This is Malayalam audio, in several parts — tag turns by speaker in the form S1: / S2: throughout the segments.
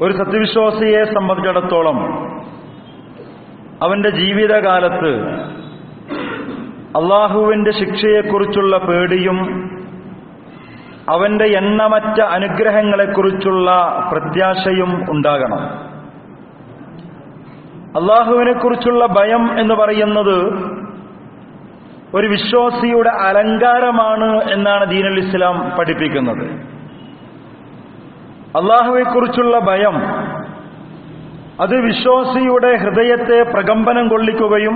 S1: ഒരു സത്യവിശ്വാസിയെ സംബന്ധിച്ചിടത്തോളം അവന്റെ ജീവിതകാലത്ത് അള്ളാഹുവിന്റെ ശിക്ഷയെക്കുറിച്ചുള്ള പേടിയും അവന്റെ എണ്ണമറ്റ അനുഗ്രഹങ്ങളെക്കുറിച്ചുള്ള പ്രത്യാശയും ഉണ്ടാകണം അള്ളാഹുവിനെക്കുറിച്ചുള്ള ഭയം എന്ന് പറയുന്നത് ഒരു വിശ്വാസിയുടെ അലങ്കാരമാണ് എന്നാണ് ദീനുൽ ഇസ്ലാം പഠിപ്പിക്കുന്നത് അള്ളാഹുവെക്കുറിച്ചുള്ള ഭയം അത് വിശ്വാസിയുടെ ഹൃദയത്തെ പ്രകമ്പനം കൊള്ളിക്കുകയും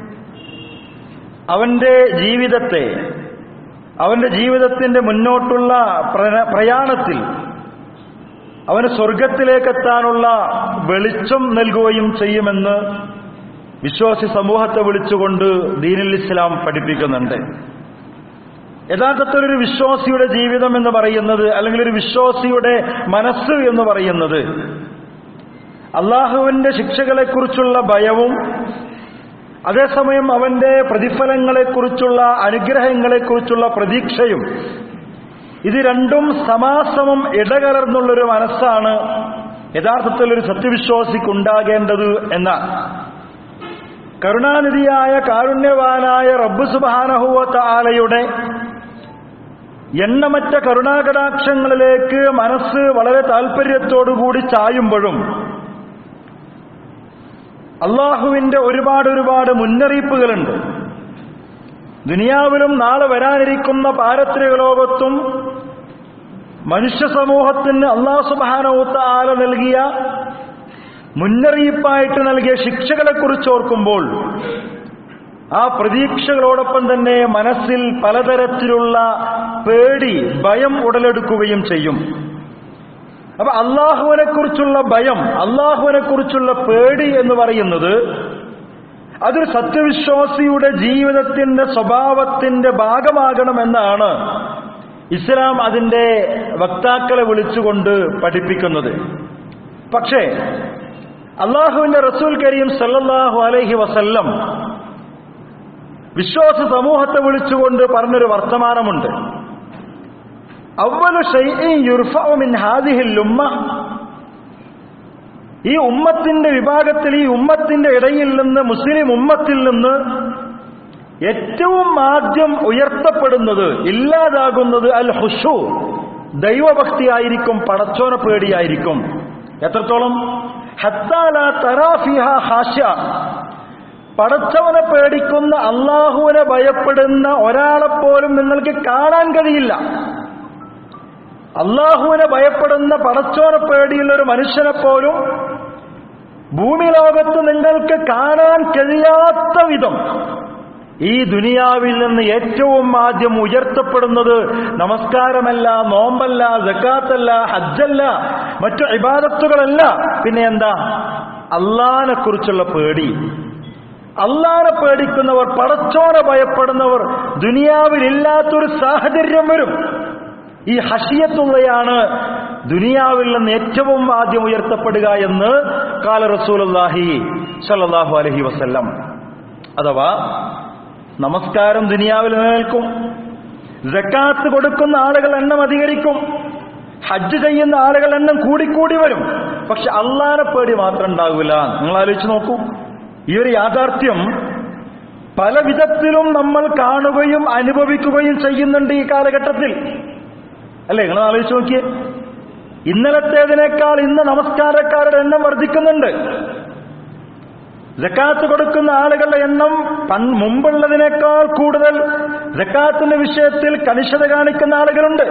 S1: അവന്റെ ജീവിതത്തെ അവന്റെ ജീവിതത്തിന്റെ മുന്നോട്ടുള്ള പ്ര- പ്രയാണത്തിൽ അവന് സ്വർഗത്തിലേക്കെത്താനുള്ള വെളിച്ചം നൽകുകയും ചെയ്യുമെന്ന് വിശ്വാസി സമൂഹത്തെ വിളിച്ചുകൊണ്ട് ദീനുൽ ഇസ്ലാം പഠിപ്പിക്കുന്നുണ്ട് യഥാർത്ഥത്തിൽ ഒരു വിശ്വാസിയുടെ ജീവിതം എന്ന് പറയുന്നത് അല്ലെങ്കിൽ ഒരു വിശ്വാസിയുടെ മനസ്സ് എന്ന് പറയുന്നത് അള്ളാഹുവിന്റെ ശിക്ഷകളെക്കുറിച്ചുള്ള ഭയവും അതേസമയം അവന്റെ പ്രതിഫലങ്ങളെക്കുറിച്ചുള്ള അനുഗ്രഹങ്ങളെക്കുറിച്ചുള്ള പ്രതീക്ഷയും ഇത് രണ്ടും സമാസമം ഇടകലർന്നുള്ളൊരു മനസ്സാണ് യഥാർത്ഥത്തിൽ ഒരു സത്യവിശ്വാസിക്കുണ്ടാകേണ്ടത് എന്നാണ് കരുണാനിധിയായ കാരുണ്യവാനായ റബ്ബ് സുബാനഹുവത്ത ആലയുടെ എണ്ണമറ്റ കരുണാകടാക്ഷങ്ങളിലേക്ക് മനസ്സ് വളരെ താല്പര്യത്തോടുകൂടി ചായുമ്പോഴും അള്ളാഹുവിന്റെ ഒരുപാട് ഒരുപാട് മുന്നറിയിപ്പുകളുണ്ട് ദുനിയാവിലും നാളെ വരാനിരിക്കുന്ന പാരത്രിക ലോകത്തും മനുഷ്യ സമൂഹത്തിന് അള്ളാഹു സുബാനവുത്ത ആല നൽകിയ മുന്നറിയിപ്പായിട്ട് നൽകിയ ശിക്ഷകളെക്കുറിച്ച് ഓർക്കുമ്പോൾ ആ പ്രതീക്ഷകളോടൊപ്പം തന്നെ മനസ്സിൽ പലതരത്തിലുള്ള പേടി ഭയം ഉടലെടുക്കുകയും ചെയ്യും അപ്പൊ അള്ളാഹുവിനെ കുറിച്ചുള്ള ഭയം അള്ളാഹുവിനെ കുറിച്ചുള്ള പേടി എന്ന് പറയുന്നത് അതൊരു സത്യവിശ്വാസിയുടെ ജീവിതത്തിന്റെ സ്വഭാവത്തിന്റെ ഭാഗമാകണമെന്നാണ് ഇസ്ലാം അതിന്റെ വക്താക്കളെ വിളിച്ചുകൊണ്ട് പഠിപ്പിക്കുന്നത് പക്ഷേ അള്ളാഹുവിന്റെ റസൂൽ കരീം സല്ലല്ലാഹു അലൈഹി വസല്ലം വിശ്വാസ സമൂഹത്തെ വിളിച്ചുകൊണ്ട് പറഞ്ഞൊരു വർത്തമാനമുണ്ട് അവലു ഷൈഇൻ യുർഫഉ മിൻ ഹാദിഹിൽ ഉമ്മ ഈ ഉമ്മത്തിന്റെ വിഭാഗത്തിൽ ഈ ഉമ്മത്തിന്റെ ഇടയിൽ നിന്ന് മുസ്ലിം ഉമ്മത്തിൽ നിന്ന് ഏറ്റവും ആദ്യം ഉയർത്തപ്പെടുന്നത് ഇല്ലാതാകുന്നത് അൽ ഹുഷു ദൈവഭക്തിയായിരിക്കും പടച്ചോന പേടിയായിരിക്കും എത്രത്തോളം ഹത്താല തറാഫിഹ ഹാഷ പടച്ചവനെ പേടിക്കുന്ന അള്ളാഹുവിനെ ഭയപ്പെടുന്ന ഒരാളെപ്പോലും നിങ്ങൾക്ക് കാണാൻ കഴിയില്ല അള്ളാഹുവിനെ ഭയപ്പെടുന്ന പടച്ചോനെ പേടിയുള്ള ഒരു മനുഷ്യനെ പോലും ഭൂമി ലോകത്ത് നിങ്ങൾക്ക് കാണാൻ കഴിയാത്ത വിധം ഈ ദുനിയാവിൽ നിന്ന് ഏറ്റവും ആദ്യം ഉയർത്തപ്പെടുന്നത് നമസ്കാരമല്ല നോമ്പല്ല ജക്കാത്തല്ല ഹജ്ജല്ല മറ്റു ഇബാദത്തുകളല്ല പിന്നെ എന്താ അള്ളാനെ കുറിച്ചുള്ള പേടി അള്ളാനെ പേടിക്കുന്നവർ പടച്ചോനെ ഭയപ്പെടുന്നവർ ദുനിയാവിൽ ഇല്ലാത്തൊരു സാഹചര്യം വരും ഈ ഹഷിയത്തുള്ളയാണ് ദുനിയാവിൽ നിന്ന് ഏറ്റവും ആദ്യം ഉയർത്തപ്പെടുക എന്ന് കാല റസൂലി സല്ലാഹു അലഹി വസ്ല്ലം അഥവാ നമസ്കാരം ദുനിയാവിൽ നിലനിൽക്കും ജക്കാത്ത് കൊടുക്കുന്ന ആളുകൾ എണ്ണം അധികരിക്കും ഹജ്ജ് ചെയ്യുന്ന ആളുകൾ എണ്ണം കൂടിക്കൂടി വരും പക്ഷെ അള്ളാനെ പേടി മാത്രം ഉണ്ടാകില്ല നിങ്ങൾ ആലോചിച്ച് നോക്കൂ ഈ ഒരു യാഥാർത്ഥ്യം പല വിധത്തിലും നമ്മൾ കാണുകയും അനുഭവിക്കുകയും ചെയ്യുന്നുണ്ട് ഈ കാലഘട്ടത്തിൽ അല്ലേ നിങ്ങൾ ആലോചിച്ച് നോക്കിയേ ഇന്നലത്തേതിനേക്കാൾ ഇന്ന് നമസ്കാരക്കാരുടെ എണ്ണം വർദ്ധിക്കുന്നുണ്ട് ജക്കാത്ത് കൊടുക്കുന്ന ആളുകളുടെ എണ്ണം പൺ- മുമ്പുള്ളതിനേക്കാൾ കൂടുതൽ ജക്കാത്തിന്റെ വിഷയത്തിൽ കണിശത കാണിക്കുന്ന ആളുകളുണ്ട്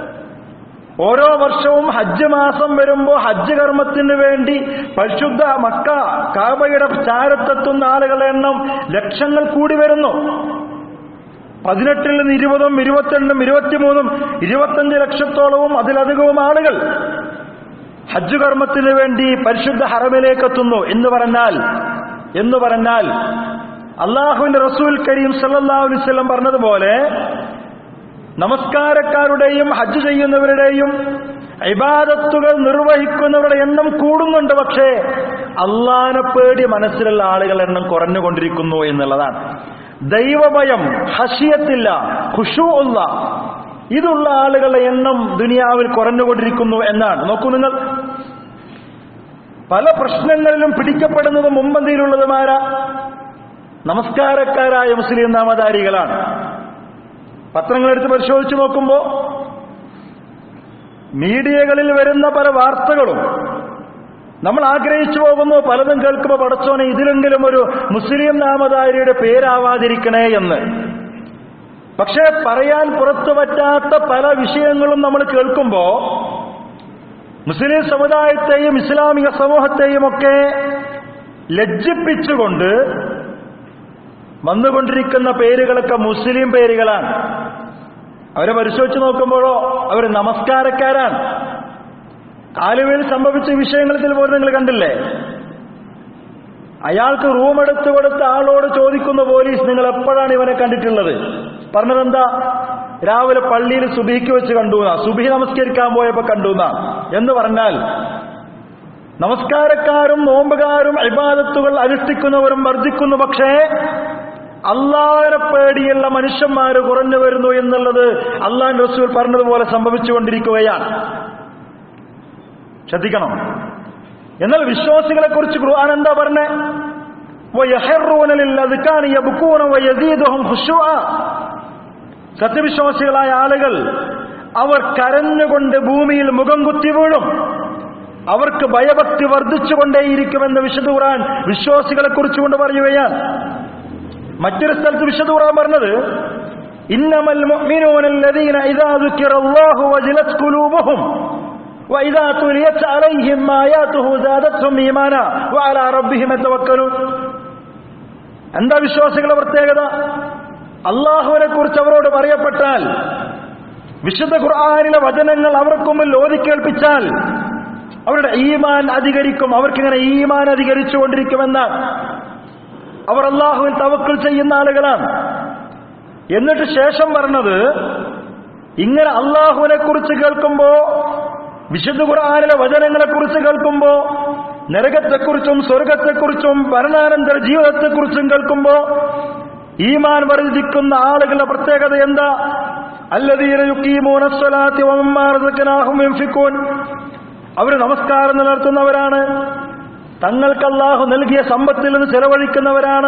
S1: ഓരോ വർഷവും ഹജ്ജ് മാസം വരുമ്പോൾ ഹജ്ജ് കർമ്മത്തിന് വേണ്ടി പരിശുദ്ധ മക്ക കാബയുടെ ചാരത്തെത്തുന്ന ആളുകളുടെ എണ്ണം ലക്ഷങ്ങൾ കൂടി വരുന്നു പതിനെട്ടിൽ നിന്ന് ഇരുപതും ഇരുപത്തിരണ്ടും ഇരുപത്തിമൂന്നും ഇരുപത്തഞ്ച് ലക്ഷത്തോളവും അതിലധികവും ആളുകൾ ഹജ്ജ് കർമ്മത്തിന് വേണ്ടി പരിശുദ്ധ ഹറമിലേക്ക് എത്തുന്നു എന്ന് പറഞ്ഞാൽ എന്ന് പറഞ്ഞാൽ അള്ളാഹുവിന്റെ റസൂൽ കരീം സല്ലല്ലാഹു അലൈഹി വസല്ലം പറഞ്ഞതുപോലെ നമസ്കാരക്കാരുടെയും ഹജ്ജ് ചെയ്യുന്നവരുടെയും ഇബാദത്തുകൾ നിർവഹിക്കുന്നവരുടെ എണ്ണം കൂടുന്നുണ്ട് പക്ഷേ അള്ളാനെ പേടി മനസ്സിലുള്ള ആളുകളുടെ എണ്ണം കുറഞ്ഞുകൊണ്ടിരിക്കുന്നു എന്നുള്ളതാണ് ദൈവഭയം ഹഷിയത്തില്ല ഖുഷു ഉള്ള ഇതുള്ള ആളുകളുടെ എണ്ണം ദുനിയാവിൽ കുറഞ്ഞുകൊണ്ടിരിക്കുന്നു എന്നാണ് നോക്കൂ നിങ്ങൾ പല പ്രശ്നങ്ങളിലും പിടിക്കപ്പെടുന്നതും മുമ്പന്തിയിലുള്ളതുമാരാ നമസ്കാരക്കാരായ മുസ്ലിം നാമധാരികളാണ് പത്രങ്ങളെടുത്ത് പരിശോധിച്ചു നോക്കുമ്പോൾ മീഡിയകളിൽ വരുന്ന പല വാർത്തകളും നമ്മൾ ആഗ്രഹിച്ചു പോകുന്നു പലതും കേൾക്കുമ്പോൾ പടച്ചോനെ ഇതിലെങ്കിലും ഒരു മുസ്ലിം നാമധാരിയുടെ പേരാവാതിരിക്കണേ എന്ന് പക്ഷേ പറയാൻ പുറത്തു പറ്റാത്ത പല വിഷയങ്ങളും നമ്മൾ കേൾക്കുമ്പോൾ മുസ്ലിം സമുദായത്തെയും ഇസ്ലാമിക സമൂഹത്തെയും ഒക്കെ ലജ്ജിപ്പിച്ചുകൊണ്ട് വന്നുകൊണ്ടിരിക്കുന്ന പേരുകളൊക്കെ മുസ്ലിം പേരുകളാണ് അവരെ പരിശോധിച്ച് നോക്കുമ്പോഴോ അവർ നമസ്കാരക്കാരാണ് ആലുവയിൽ സംഭവിച്ച വിഷയങ്ങളിൽ പോലും നിങ്ങൾ കണ്ടില്ലേ അയാൾക്ക് റൂം എടുത്തു കൊടുത്ത ആളോട് ചോദിക്കുന്ന പോലീസ് നിങ്ങൾ എപ്പോഴാണ് ഇവനെ കണ്ടിട്ടുള്ളത് പറഞ്ഞതെന്താ രാവിലെ പള്ളിയിൽ സുബിക്ക് വെച്ച് കണ്ടുന്ന സുബി നമസ്കരിക്കാൻ പോയപ്പോ കണ്ടുന്ന എന്ന് പറഞ്ഞാൽ നമസ്കാരക്കാരും നോമ്പുകാരും ഇബാദത്തുകൾ അനുഷ്ഠിക്കുന്നവരും വർദ്ധിക്കുന്നു പക്ഷേ അള്ളാഹനെ പേടിയുള്ള മനുഷ്യന്മാർ കുറഞ്ഞു വരുന്നു എന്നുള്ളത് അള്ളാൻ റസൂൽ പറഞ്ഞതുപോലെ സംഭവിച്ചുകൊണ്ടിരിക്കുകയാണ് ശ്രദ്ധിക്കണം എന്നാൽ വിശ്വാസികളെ കുറിച്ച് ഖുർആൻ എന്താ പറഞ്ഞേ സത്യവിശ്വാസികളായ ആളുകൾ അവർ കരഞ്ഞുകൊണ്ട് ഭൂമിയിൽ മുഖം കുത്തി വീഴും അവർക്ക് ഭയഭക്തി വർദ്ധിച്ചുകൊണ്ടേയിരിക്കുമെന്ന് വിശുദ്ധ ഖുർആൻ വിശ്വാസികളെ കുറിച്ചുകൊണ്ട് പറയുകയാണ് മറ്റൊരു സ്ഥലത്ത് വിശുദ്ധ ഖുർആൻ പറഞ്ഞത് ഇന്നമൽ മുഅ്മിനൂന الذين اذا ذكر الله وجلت قلوبهم واذا تليت عليهم آياته زادتهم ايمانا وعلى ربهم يتوكلون എന്താ വിശ്വാസികളുടെ പ്രത്യേകത അള്ളാഹുവിനെ കുറിച്ച് അവരോട് പറയപ്പെട്ടാൽ വിശുദ്ധ ഖുർആാനിലെ വചനങ്ങൾ അവർക്ക് മുമ്പിൽ ഓതിക്കേൽപ്പിച്ചാൽ അവരുടെ ഈമാൻ അധികരിക്കും അവർക്കിങ്ങനെ ഈമാൻ അധികരിച്ചുകൊണ്ടിരിക്കുമെന്ന് അവർ അള്ളാഹുവിൽ തവക്കൽ ചെയ്യുന്ന ആളുകളാണ് എന്നിട്ട് ശേഷം പറഞ്ഞത് ഇങ്ങനെ അള്ളാഹുവിനെ കുറിച്ച് കേൾക്കുമ്പോ വിശുദ്ധ ഖുർആാനിലെ വചനങ്ങളെ കുറിച്ച് കേൾക്കുമ്പോ നരകത്തെക്കുറിച്ചും സ്വർഗത്തെക്കുറിച്ചും ഭരണാനന്തര ജീവിതത്തെക്കുറിച്ചും കേൾക്കുമ്പോ ഈമാൻ വർദ്ധിക്കുന്ന ആളുകളുടെ പ്രത്യേകത എന്താ അവർ നമസ്കാരം നിലനിർത്തുന്നവരാണ് തങ്ങൾക്ക് അള്ളാഹു നൽകിയ സമ്പത്തിൽ നിന്ന് ചെലവഴിക്കുന്നവരാണ്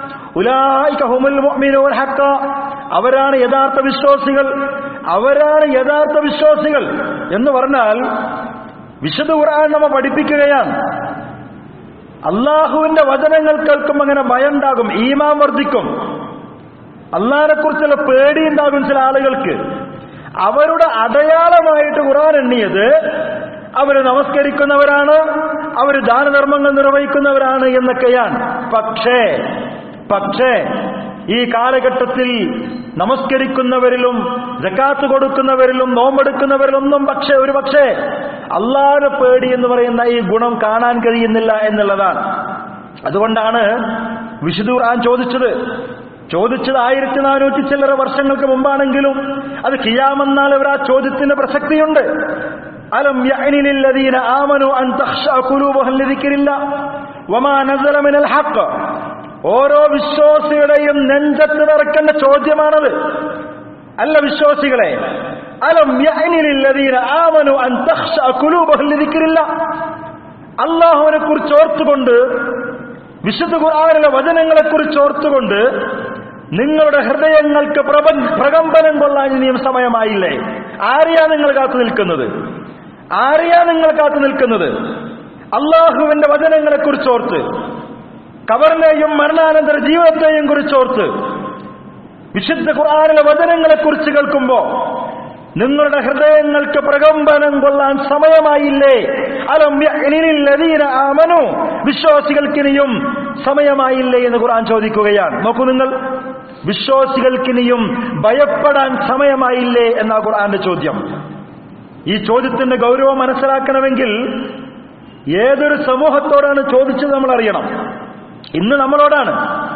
S1: ഹക്ക അവരാണ് യഥാർത്ഥ വിശ്വാസികൾ അവരാണ് യഥാർത്ഥ വിശ്വാസികൾ എന്ന് പറഞ്ഞാൽ വിശുദ്ധ ഖുർആൻ നമ്മ പഠിപ്പിക്കുകയാണ് അള്ളാഹുവിന്റെ വചനങ്ങൾ കേൾക്കുമ്പോൾ അങ്ങനെ ഭയമുണ്ടാകും ഈമാൻ വർദ്ധിക്കും അള്ളാഹിനെ കുറിച്ചുള്ള പേടിയുണ്ടാകും ചില ആളുകൾക്ക് അവരുടെ അടയാളമായിട്ട് ഖുർആൻ എണ്ണിയത് അവർ നമസ്കരിക്കുന്നവരാണ് അവർ ദാനധർമ്മങ്ങൾ നിർവഹിക്കുന്നവരാണ് എന്നൊക്കെയാണ് പക്ഷേ പക്ഷേ ഈ കാലഘട്ടത്തിൽ നമസ്കരിക്കുന്നവരിലും ജക്കാത്ത് കൊടുക്കുന്നവരിലും നോമ്പെടുക്കുന്നവരിലൊന്നും പക്ഷേ ഒരു പക്ഷേ അള്ളാഹുടെ പേടി എന്ന് പറയുന്ന ഈ ഗുണം കാണാൻ കഴിയുന്നില്ല എന്നുള്ളതാണ് അതുകൊണ്ടാണ് വിശുദ്ധ ഖുർആൻ ചോദിച്ചത് ചോദിച്ചത് ആയിരത്തി നാനൂറ്റി ചില്ലറ വർഷങ്ങൾക്ക് മുമ്പാണെങ്കിലും അത് കിയാമെന്നാൽ അവർ ആ ചോദ്യത്തിന് പ്രസക്തിയുണ്ട് അലം യഅനിലില്ലദീന ആമനു അൻ തഖ്ശഅ ഖുലൂബുഹും ലിദിക്രില്ല വമാ നസല മിനൽ ഹഖ് ഓരോ വിശ്വാസിയുടെയും നെഞ്ചത്ത് നിറക്കേണ്ട ചോദ്യമാണത് അല്ല വിശ്വാസികളെ അലം യഅനിലില്ലദീന ആമനു അൻ തഖ്ശഅ ഖുലൂബുഹും ലിദിക്രില്ല അല്ലാഹുവിനെ കുറിച്ച് ഓർത്തുകൊണ്ട് വിശുദ്ധ ഖുർആനിലെ വചനങ്ങളെ കുറിച്ച് ഓർത്തുകൊണ്ട് നിങ്ങളുടെ ഹൃദയങ്ങൾക്ക് പ്രപൻ പ്രകമ്പനം കൊള്ളാൻ ഇനിയും സമയമായില്ലേ ആരെയാ നിങ്ങൾ കാത്തു നിൽക്കുന്നത് ആരെയാ നിങ്ങൾ കാത്തു നിൽക്കുന്നത് അള്ളാഹുവിന്റെ വചനങ്ങളെ കുറിച്ചോർത്ത് കബറിനെയും മരണാനന്തര ജീവിതത്തെയും കുറിച്ചോർത്ത് വിശുദ്ധ ഖുർആാനിലെ വചനങ്ങളെ കുറിച്ച് കേൾക്കുമ്പോ നിങ്ങളുടെ ഹൃദയങ്ങൾക്ക് പ്രകമ്പനം കൊള്ളാൻ സമയമായില്ലേ അലം യഅ്നിലില്ലദീന ആമനു വിശ്വാസികൾക്കിനിയും സമയമായില്ലേ എന്ന് ഖുർആൻ ചോദിക്കുകയാണ് നോക്കൂ നിങ്ങൾ വിശ്വാസികൾക്കിനിയും ഭയപ്പെടാൻ സമയമായില്ലേ എന്നാ ഖുർആന്റെ ചോദ്യം ഈ ചോദ്യത്തിന്റെ ഗൗരവം മനസ്സിലാക്കണമെങ്കിൽ ഏതൊരു സമൂഹത്തോടാണ് ചോദിച്ചത് നമ്മൾ അറിയണം ഇന്ന് നമ്മളോടാണ്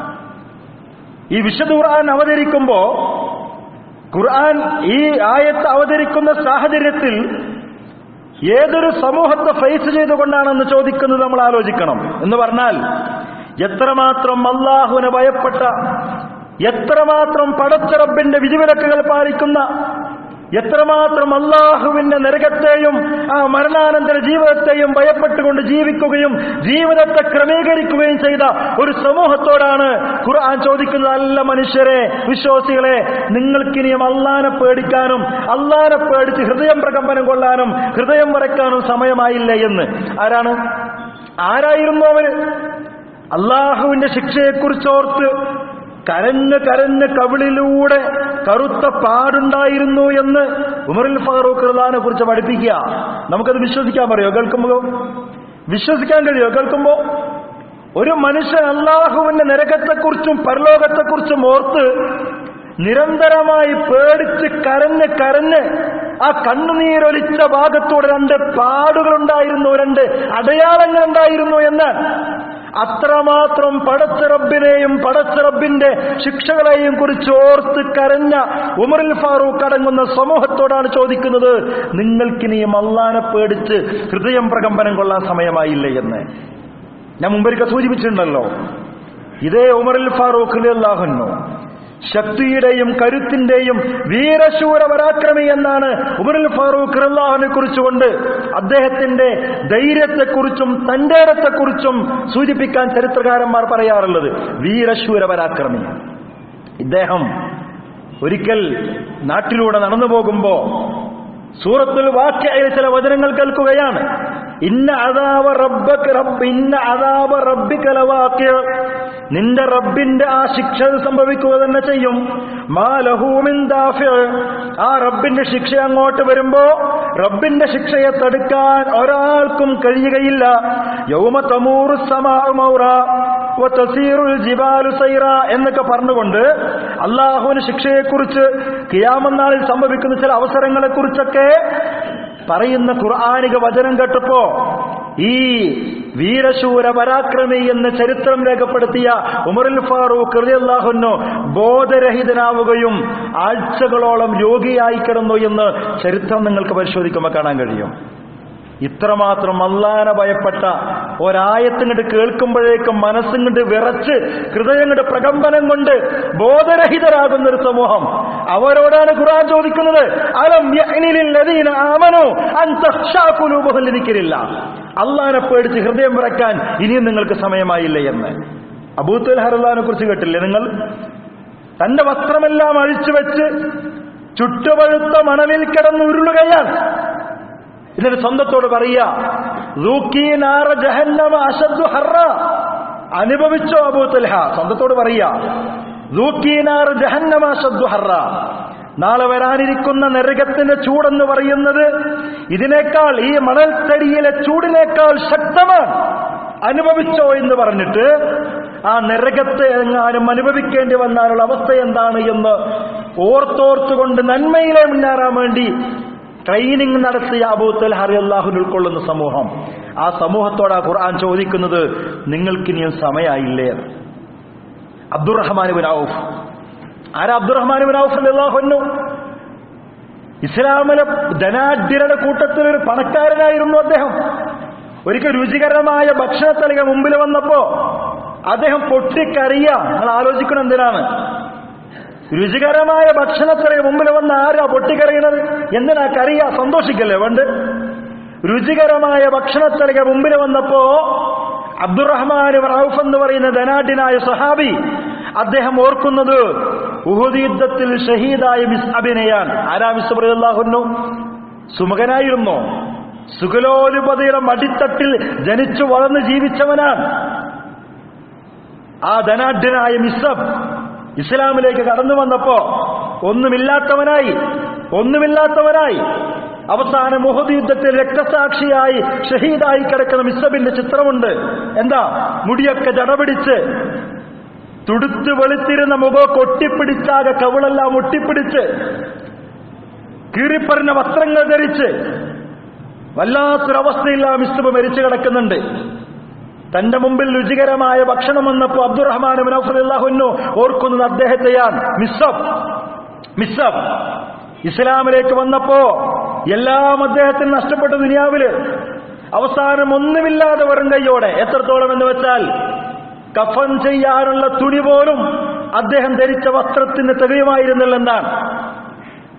S1: ഈ വിശുദ്ധ ഖുർആൻ അവതരിക്കുമ്പോ ഖുർആൻ ഈ ആയത്ത് അവതരിക്കുന്ന സാഹചര്യത്തിൽ ഏതൊരു സമൂഹത്തെ ഫേസ് ചെയ്തുകൊണ്ടാണെന്ന് ചോദിക്കുന്നത് നമ്മൾ ആലോചിക്കണം എന്ന് പറഞ്ഞാൽ എത്രമാത്രം അള്ളാഹുവിനെ ഭയപ്പെട്ട എത്രമാത്രം പടച്ചറബിന്റെ വിധിവിലക്കുകൾ പാലിക്കുന്ന എത്രമാത്രം അള്ളാഹുവിന്റെ നരകത്തെയും ആ മരണാനന്തര ജീവിതത്തെയും ഭയപ്പെട്ടുകൊണ്ട് ജീവിക്കുകയും ജീവിതത്തെ ക്രമീകരിക്കുകയും ചെയ്ത ഒരു സമൂഹത്തോടാണ് ഖുർആൻ ചോദിക്കുന്നത് അല്ല മനുഷ്യരെ വിശ്വാസികളെ നിങ്ങൾക്കിനിയും അള്ളാനെ പേടിക്കാനും അള്ളാനെ പേടിച്ച് ഹൃദയം പ്രകമ്പനം കൊള്ളാനും ഹൃദയം വരയ്ക്കാനും സമയമായില്ലേ എന്ന് ആരാണ് ആരായിരുന്നു അവര് അള്ളാഹുവിന്റെ ശിക്ഷയെക്കുറിച്ചോർത്ത് കരഞ്ഞ് കരഞ്ഞ് കവിളിലൂടെ കറുത്ത പാടുണ്ടായിരുന്നു എന്ന് ഉമറിൽ ഫാറൂഖ് റഹ്ലാനെ കുറിച്ച് പഠിപ്പിക്കുക നമുക്കത് വിശ്വസിക്കാൻ പറയോ കേൾക്കുമ്പോ വിശ്വസിക്കാൻ കഴിയോ കേൾക്കുമ്പോ ഒരു മനുഷ്യൻ അള്ളാഹുവിന്റെ നരകത്തെക്കുറിച്ചും പരലോകത്തെക്കുറിച്ചും ഓർത്ത് നിരന്തരമായി പേടിച്ച് കരഞ്ഞ് കരഞ്ഞ് ആ കണ്ണുനീരൊലിച്ച ഭാഗത്തൂടെ രണ്ട് പാടുകളുണ്ടായിരുന്നു രണ്ട് അടയാളങ്ങൾ ഉണ്ടായിരുന്നു എന്ന് അത്രമാത്രം പടച്ചറബിനെയും പടച്ചറബിന്റെ ശിക്ഷകളെയും കുറിച്ച് ഓർത്ത് കരഞ്ഞ ഉമറിൽ ഫാറൂഖ് അടങ്ങുന്ന സമൂഹത്തോടാണ് ചോദിക്കുന്നത് നിങ്ങൾക്കിനിയും അള്ളാനെ പേടിച്ച് ഹൃദയം പ്രകമ്പനം കൊള്ളാൻ സമയമായില്ലേ എന്ന് ഞാൻ മുമ്പൊരിക്കൽ സൂചിപ്പിച്ചിട്ടുണ്ടല്ലോ ഇതേ ഉമറിൽ ഫാറൂഖ് അള്ളാഹുന്നു ശക്തിയുടെയും കരുത്തിന്റെയും വീരശൂര പരാക്രമി എന്നാണ് ഉമറുൽ ഫാറൂഖ് അള്ളാഹുനെ കുറിച്ചുകൊണ്ട് അദ്ദേഹത്തിന്റെ ധൈര്യത്തെക്കുറിച്ചും തന്റേടത്തെക്കുറിച്ചും സൂചിപ്പിക്കാൻ ചരിത്രകാരന്മാർ പറയാറുള്ളത് വീരശൂര പരാക്രമി ഇദ്ദേഹം ഒരിക്കൽ നാട്ടിലൂടെ നടന്നു പോകുമ്പോ സൂറത്തുൽ വാക്യയിൽ ചില വചനങ്ങൾ കേൾക്കുകയാണ് ഇന്ന അതാവ റബ്ബക്ക് റബ്ബ് ഇന്ന അതാവ റബ്ബിക്കലവാക്യ നിന്റെ റബ്ബിന്റെ ആ ശിക്ഷ സംഭവിക്കുക തന്നെ ചെയ്യും മാ ലഹൂമിൻ ദാഫിഅ. ആ റബ്ബിന്റെ ശിക്ഷ അങ്ങോട്ട് വരുമ്പോ റബ്ബിന്റെ ശിക്ഷയെ തടുക്കാൻ ഒരാൾക്കും കഴിയുകയില്ല യൗമ തമൂറു സമാഉ മൗറ വതസീറുൽ ജിബാലു സൈറ എന്നൊക്കെ പറഞ്ഞുകൊണ്ട് അള്ളാഹുവിന് ശിക്ഷയെക്കുറിച്ച് കിയാമന്നാളിൽ സംഭവിക്കുന്ന ചില അവസരങ്ങളെക്കുറിച്ചൊക്കെ പറയുന്ന ഖുർആാനിക വചനം കേട്ടപ്പോ ഈ വീരശൂര പരാക്രമി എന്ന് ചരിത്രം രേഖപ്പെടുത്തിയ ഉമറുൽ ഫാറൂഖ് റളിയല്ലാഹുവിനു ബോധരഹിതനാവുകയും ആഴ്ചകളോളം രോഗിയായി കിടന്നു എന്ന് ചരിത്രം നിങ്ങൾക്ക് പരിശോധിക്കുമ്പോൾ കാണാൻ കഴിയും ഇത്രമാത്രം അള്ളാനെ ഭയപ്പെട്ട ഒരായത്തിങ്ങോട്ട് കേൾക്കുമ്പോഴേക്കും മനസ്സിങ്ങോട്ട് വിറച്ച് ഹൃദയങ്ങോട്ട് പ്രകമ്പനം കൊണ്ട് ബോധരഹിതരാകുന്ന ഒരു സമൂഹം അവരോടാണ് ഖുർആൻ ചോദിക്കുന്നത് അലം യഅ്നിലിൽ ലദീന ആമനു അൻ തഖ്ശാ ഖുലൂബുഹും ലിദിക്രില്ല അള്ളാനെ പേടിച്ച് ഹൃദയം വിറക്കാൻ ഇനിയും നിങ്ങൾക്ക് സമയമായില്ല എന്ന് അബൂത്തുൽ ഹറുല്ലാനെ കുറിച്ച് കേട്ടില്ലേ നിങ്ങൾ തന്റെ വസ്ത്രമെല്ലാം അഴിച്ചു വെച്ച് ചുട്ടുപഴുത്ത മണലിൽ കിടന്ന് ഉരുളുകയാണ് എന്നിട്ട് സ്വന്തത്തോട് പറയുക "ദൂക്കീനാറ ജഹന്നമ അശദ്ദു ഹർറ." അനുഭവിച്ചോ അബൂത്തൽഹ സ്വന്തത്തോട് പറയുക "ദൂക്കീനാറ ജഹന്നമ അശദ്ദു ഹർറ." നാളെ വരാനിരിക്കുന്ന നരകത്തിന്റെ ചൂടെന്ന് പറയുന്നത് ഇതിനേക്കാൾ ഈ മണൽത്തടിയിലെ ചൂടിനേക്കാൾ ശക്തമാണ് അനുഭവിച്ചോ എന്ന് പറഞ്ഞിട്ട് ആ നരകത്തെ എങ്ങാനും അനുഭവിക്കേണ്ടി വന്നാലുള്ള അവസ്ഥ എന്താണ് എന്ന് ഓർത്തോർത്തുകൊണ്ട് നന്മയിലെ മുന്നേറാൻ വേണ്ടി ട്രെയിനിങ് നടത്തിയ അബൂത്തൽ ഹറി അള്ളാഹുൻ ഉൾക്കൊള്ളുന്ന സമൂഹം ആ സമൂഹത്തോട് ആ ഖുർആൻ ചോദിക്കുന്നത് നിങ്ങൾക്കിനിയും സമയമായില്ലേ അബ്ദുറഹ്മാൻ ബിൻ ഔഫ് ആരാ അബ്ദുറഹ്മാൻ ബിൻ ഔഫ് അള്ളാഹുന്നു ഇസ്ലാമിലെ ധനാഢ്യരുടെ കൂട്ടത്തിൽ ഒരു പണക്കാരനായിരുന്നു അദ്ദേഹം ഒരിക്കൽ രുചികരമായ ഭക്ഷണത്തലിക മുമ്പിൽ വന്നപ്പോ അദ്ദേഹം പൊട്ടിക്കറിയ നിങ്ങൾ ആലോചിക്കണം എന്തിനാണ് രുചികരമായ ഭക്ഷണത്തിന് മുമ്പിൽ വന്ന ആരാ പൊട്ടിക്കറിയണത് എന്തിനാ കറിയ സന്തോഷിക്കല്ലേ വേണ്ട രുചികരമായ ഭക്ഷണത്തലിക മുമ്പിൽ വന്നപ്പോ അബ്ദുറഹ്മാൻ റൌഫ് എന്ന് പറയുന്ന ധനാഢ്യനായ സഹാബി അദ്ദേഹം ഓർക്കുന്നത് ഉഹുദ് യുദ്ധത്തിൽ ഷഹീദായ മിസ് അഭിനയാൻ ആരാ മിസ് അബ്ദുല്ലാഹുന്നു സുമകനായിരുന്നോ സുഗലോലുപതയുടെ മടിത്തട്ടിൽ ജനിച്ചു വളർന്ന് ജീവിച്ചവനാണ് ആ ധനാഢ്യനായ മിസ്സബ് ഇസ്ലാമിലേക്ക് കടന്നു വന്നപ്പോ ഒന്നുമില്ലാത്തവനായി ഒന്നുമില്ലാത്തവനായി അവസാനം മുഹദ് യുദ്ധത്തിൽ രക്തസാക്ഷിയായി ഷഹീദായി കിടക്കുന്ന മിസ്സബിന്റെ ചിത്രമുണ്ട് എന്താ മുടിയൊക്കെ ജടപിടിച്ച് തുടുത്ത് വെളുത്തിരുന്ന മുഖം കൊട്ടിപ്പിടിച്ചാകെ കവിളെല്ലാം ഒട്ടിപ്പിടിച്ച് കീറിപ്പറിഞ്ഞ വസ്ത്രങ്ങൾ ധരിച്ച് വല്ലാത്തൊരവസ്ഥയിൽ ആ മിസ്ബ് മരിച്ചു കിടക്കുന്നുണ്ട് തന്റെ മുമ്പിൽ രുചികരമായ ഭക്ഷണം വന്നപ്പോ അബ്ദുറഹ്മാൻ മുനഫുല്ലാഹുന്നു ഓർക്കുന്നത് അദ്ദേഹത്തെയാണ് മിസ്സബ് മിസ്സബ് ഇസ്ലാമിലേക്ക് വന്നപ്പോ എല്ലാം അദ്ദേഹത്തിന് നഷ്ടപ്പെട്ട ദുനിയാവില് അവസാനം ഒന്നുമില്ലാതെ വെറും കൈയോടെ എത്രത്തോളം എന്ന് വെച്ചാൽ കഫൻ ചെയ്യാനുള്ള തുണി പോലും അദ്ദേഹം ധരിച്ച വസ്ത്രത്തിന് തികയുമായിരുന്നില്ല എന്താണ്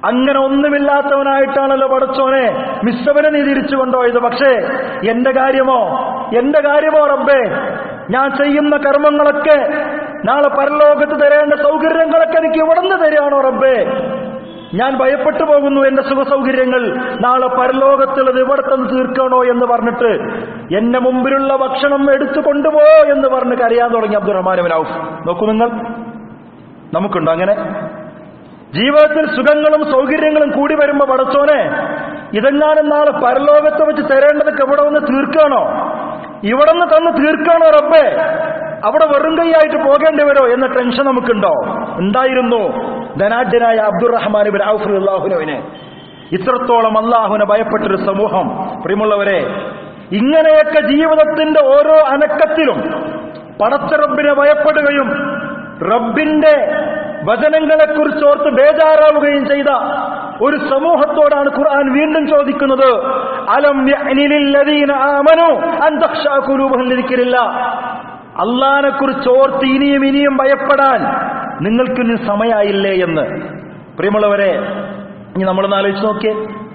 S1: അങ്ങനെ ഒന്നുമില്ലാത്തവനായിട്ടാണല്ലോ പടച്ചോനെ മിസ്സവനെ നീ തിരിച്ചു കൊണ്ടുപോയത് പക്ഷേ എന്റെ കാര്യമോ എന്റെ കാര്യമോ റബ്ബേ ഞാൻ ചെയ്യുന്ന കർമ്മങ്ങളൊക്കെ നാളെ പരലോകത്ത് തരേണ്ട സൗകര്യങ്ങളൊക്കെ എനിക്ക് ഇവിടുന്ന് തരികയാണോ റബ്ബേ ഞാൻ ഭയപ്പെട്ടു പോകുന്നു എന്റെ സുഖസൗകര്യങ്ങൾ നാളെ പരലോകത്തുള്ളത് ഇവിടെ തന്നെ തീർക്കണോ എന്ന് പറഞ്ഞിട്ട് എന്റെ മുമ്പിലുള്ള ഭക്ഷണം എടുത്തു കൊണ്ടുപോ എന്ന് പറഞ്ഞ് കരയാൻ തുടങ്ങി അബ്ദുറഹ്മാൻ ഔഫ് നോക്കൂ നിങ്ങൾ നമുക്കുണ്ടോ അങ്ങനെ ജീവിതത്തിൽ സുഖങ്ങളും സൗകര്യങ്ങളും കൂടി വരുമ്പോ പടച്ചോനെ ഇതെങ്ങാനും നാളെ പരലോകത്ത് വെച്ച് തരേണ്ടതൊക്കെ ഇവിടെ വന്ന് തീർക്കാണോ ഇവിടെ നിന്ന് തന്ന് തീർക്കാണോ റബ്ബേ അവിടെ വെറും കൈയായിട്ട് പോകേണ്ടി വരുമോ എന്ന ടെൻഷൻ നമുക്കുണ്ടോ ഉണ്ടായിരുന്നു ധനാഢ്യനായ അബ്ദുറഹ്മാൻ ഇബിൻ ഔഫ് അള്ളാഹുനുവിന് ഇത്രത്തോളം അള്ളാഹുവിനെ ഭയപ്പെട്ടൊരു സമൂഹം പ്രിയമുള്ളവരെ ഇങ്ങനെയൊക്കെ ജീവിതത്തിന്റെ ഓരോ അനക്കത്തിലും പടച്ച റബ്ബിനെ ഭയപ്പെടുകയും റബ്ബിന്റെ വചനങ്ങളെക്കുറിച്ച് ഓർത്ത് ബേജാറാവുകയും ചെയ്ത ഒരു സമൂഹത്തോടാണ് ഖുർആൻ വീണ്ടും ചോദിക്കുന്നത് അലം യഅ്നിലില്ലദീന ആമനു അൻ തഖ്ശഅ ഖുലൂബുഹും ലിദിക്രില്ലാ അള്ളാനെ കുറിച്ച് ഓർത്ത് ഇനിയും ഇനിയും ഭയപ്പെടാൻ നിങ്ങൾക്ക് ഇനി സമയായില്ലേ എന്ന് പ്രിയമുള്ളവരെ ഇനി നമ്മളൊന്ന് ആലോചിച്ച് നോക്കിയേ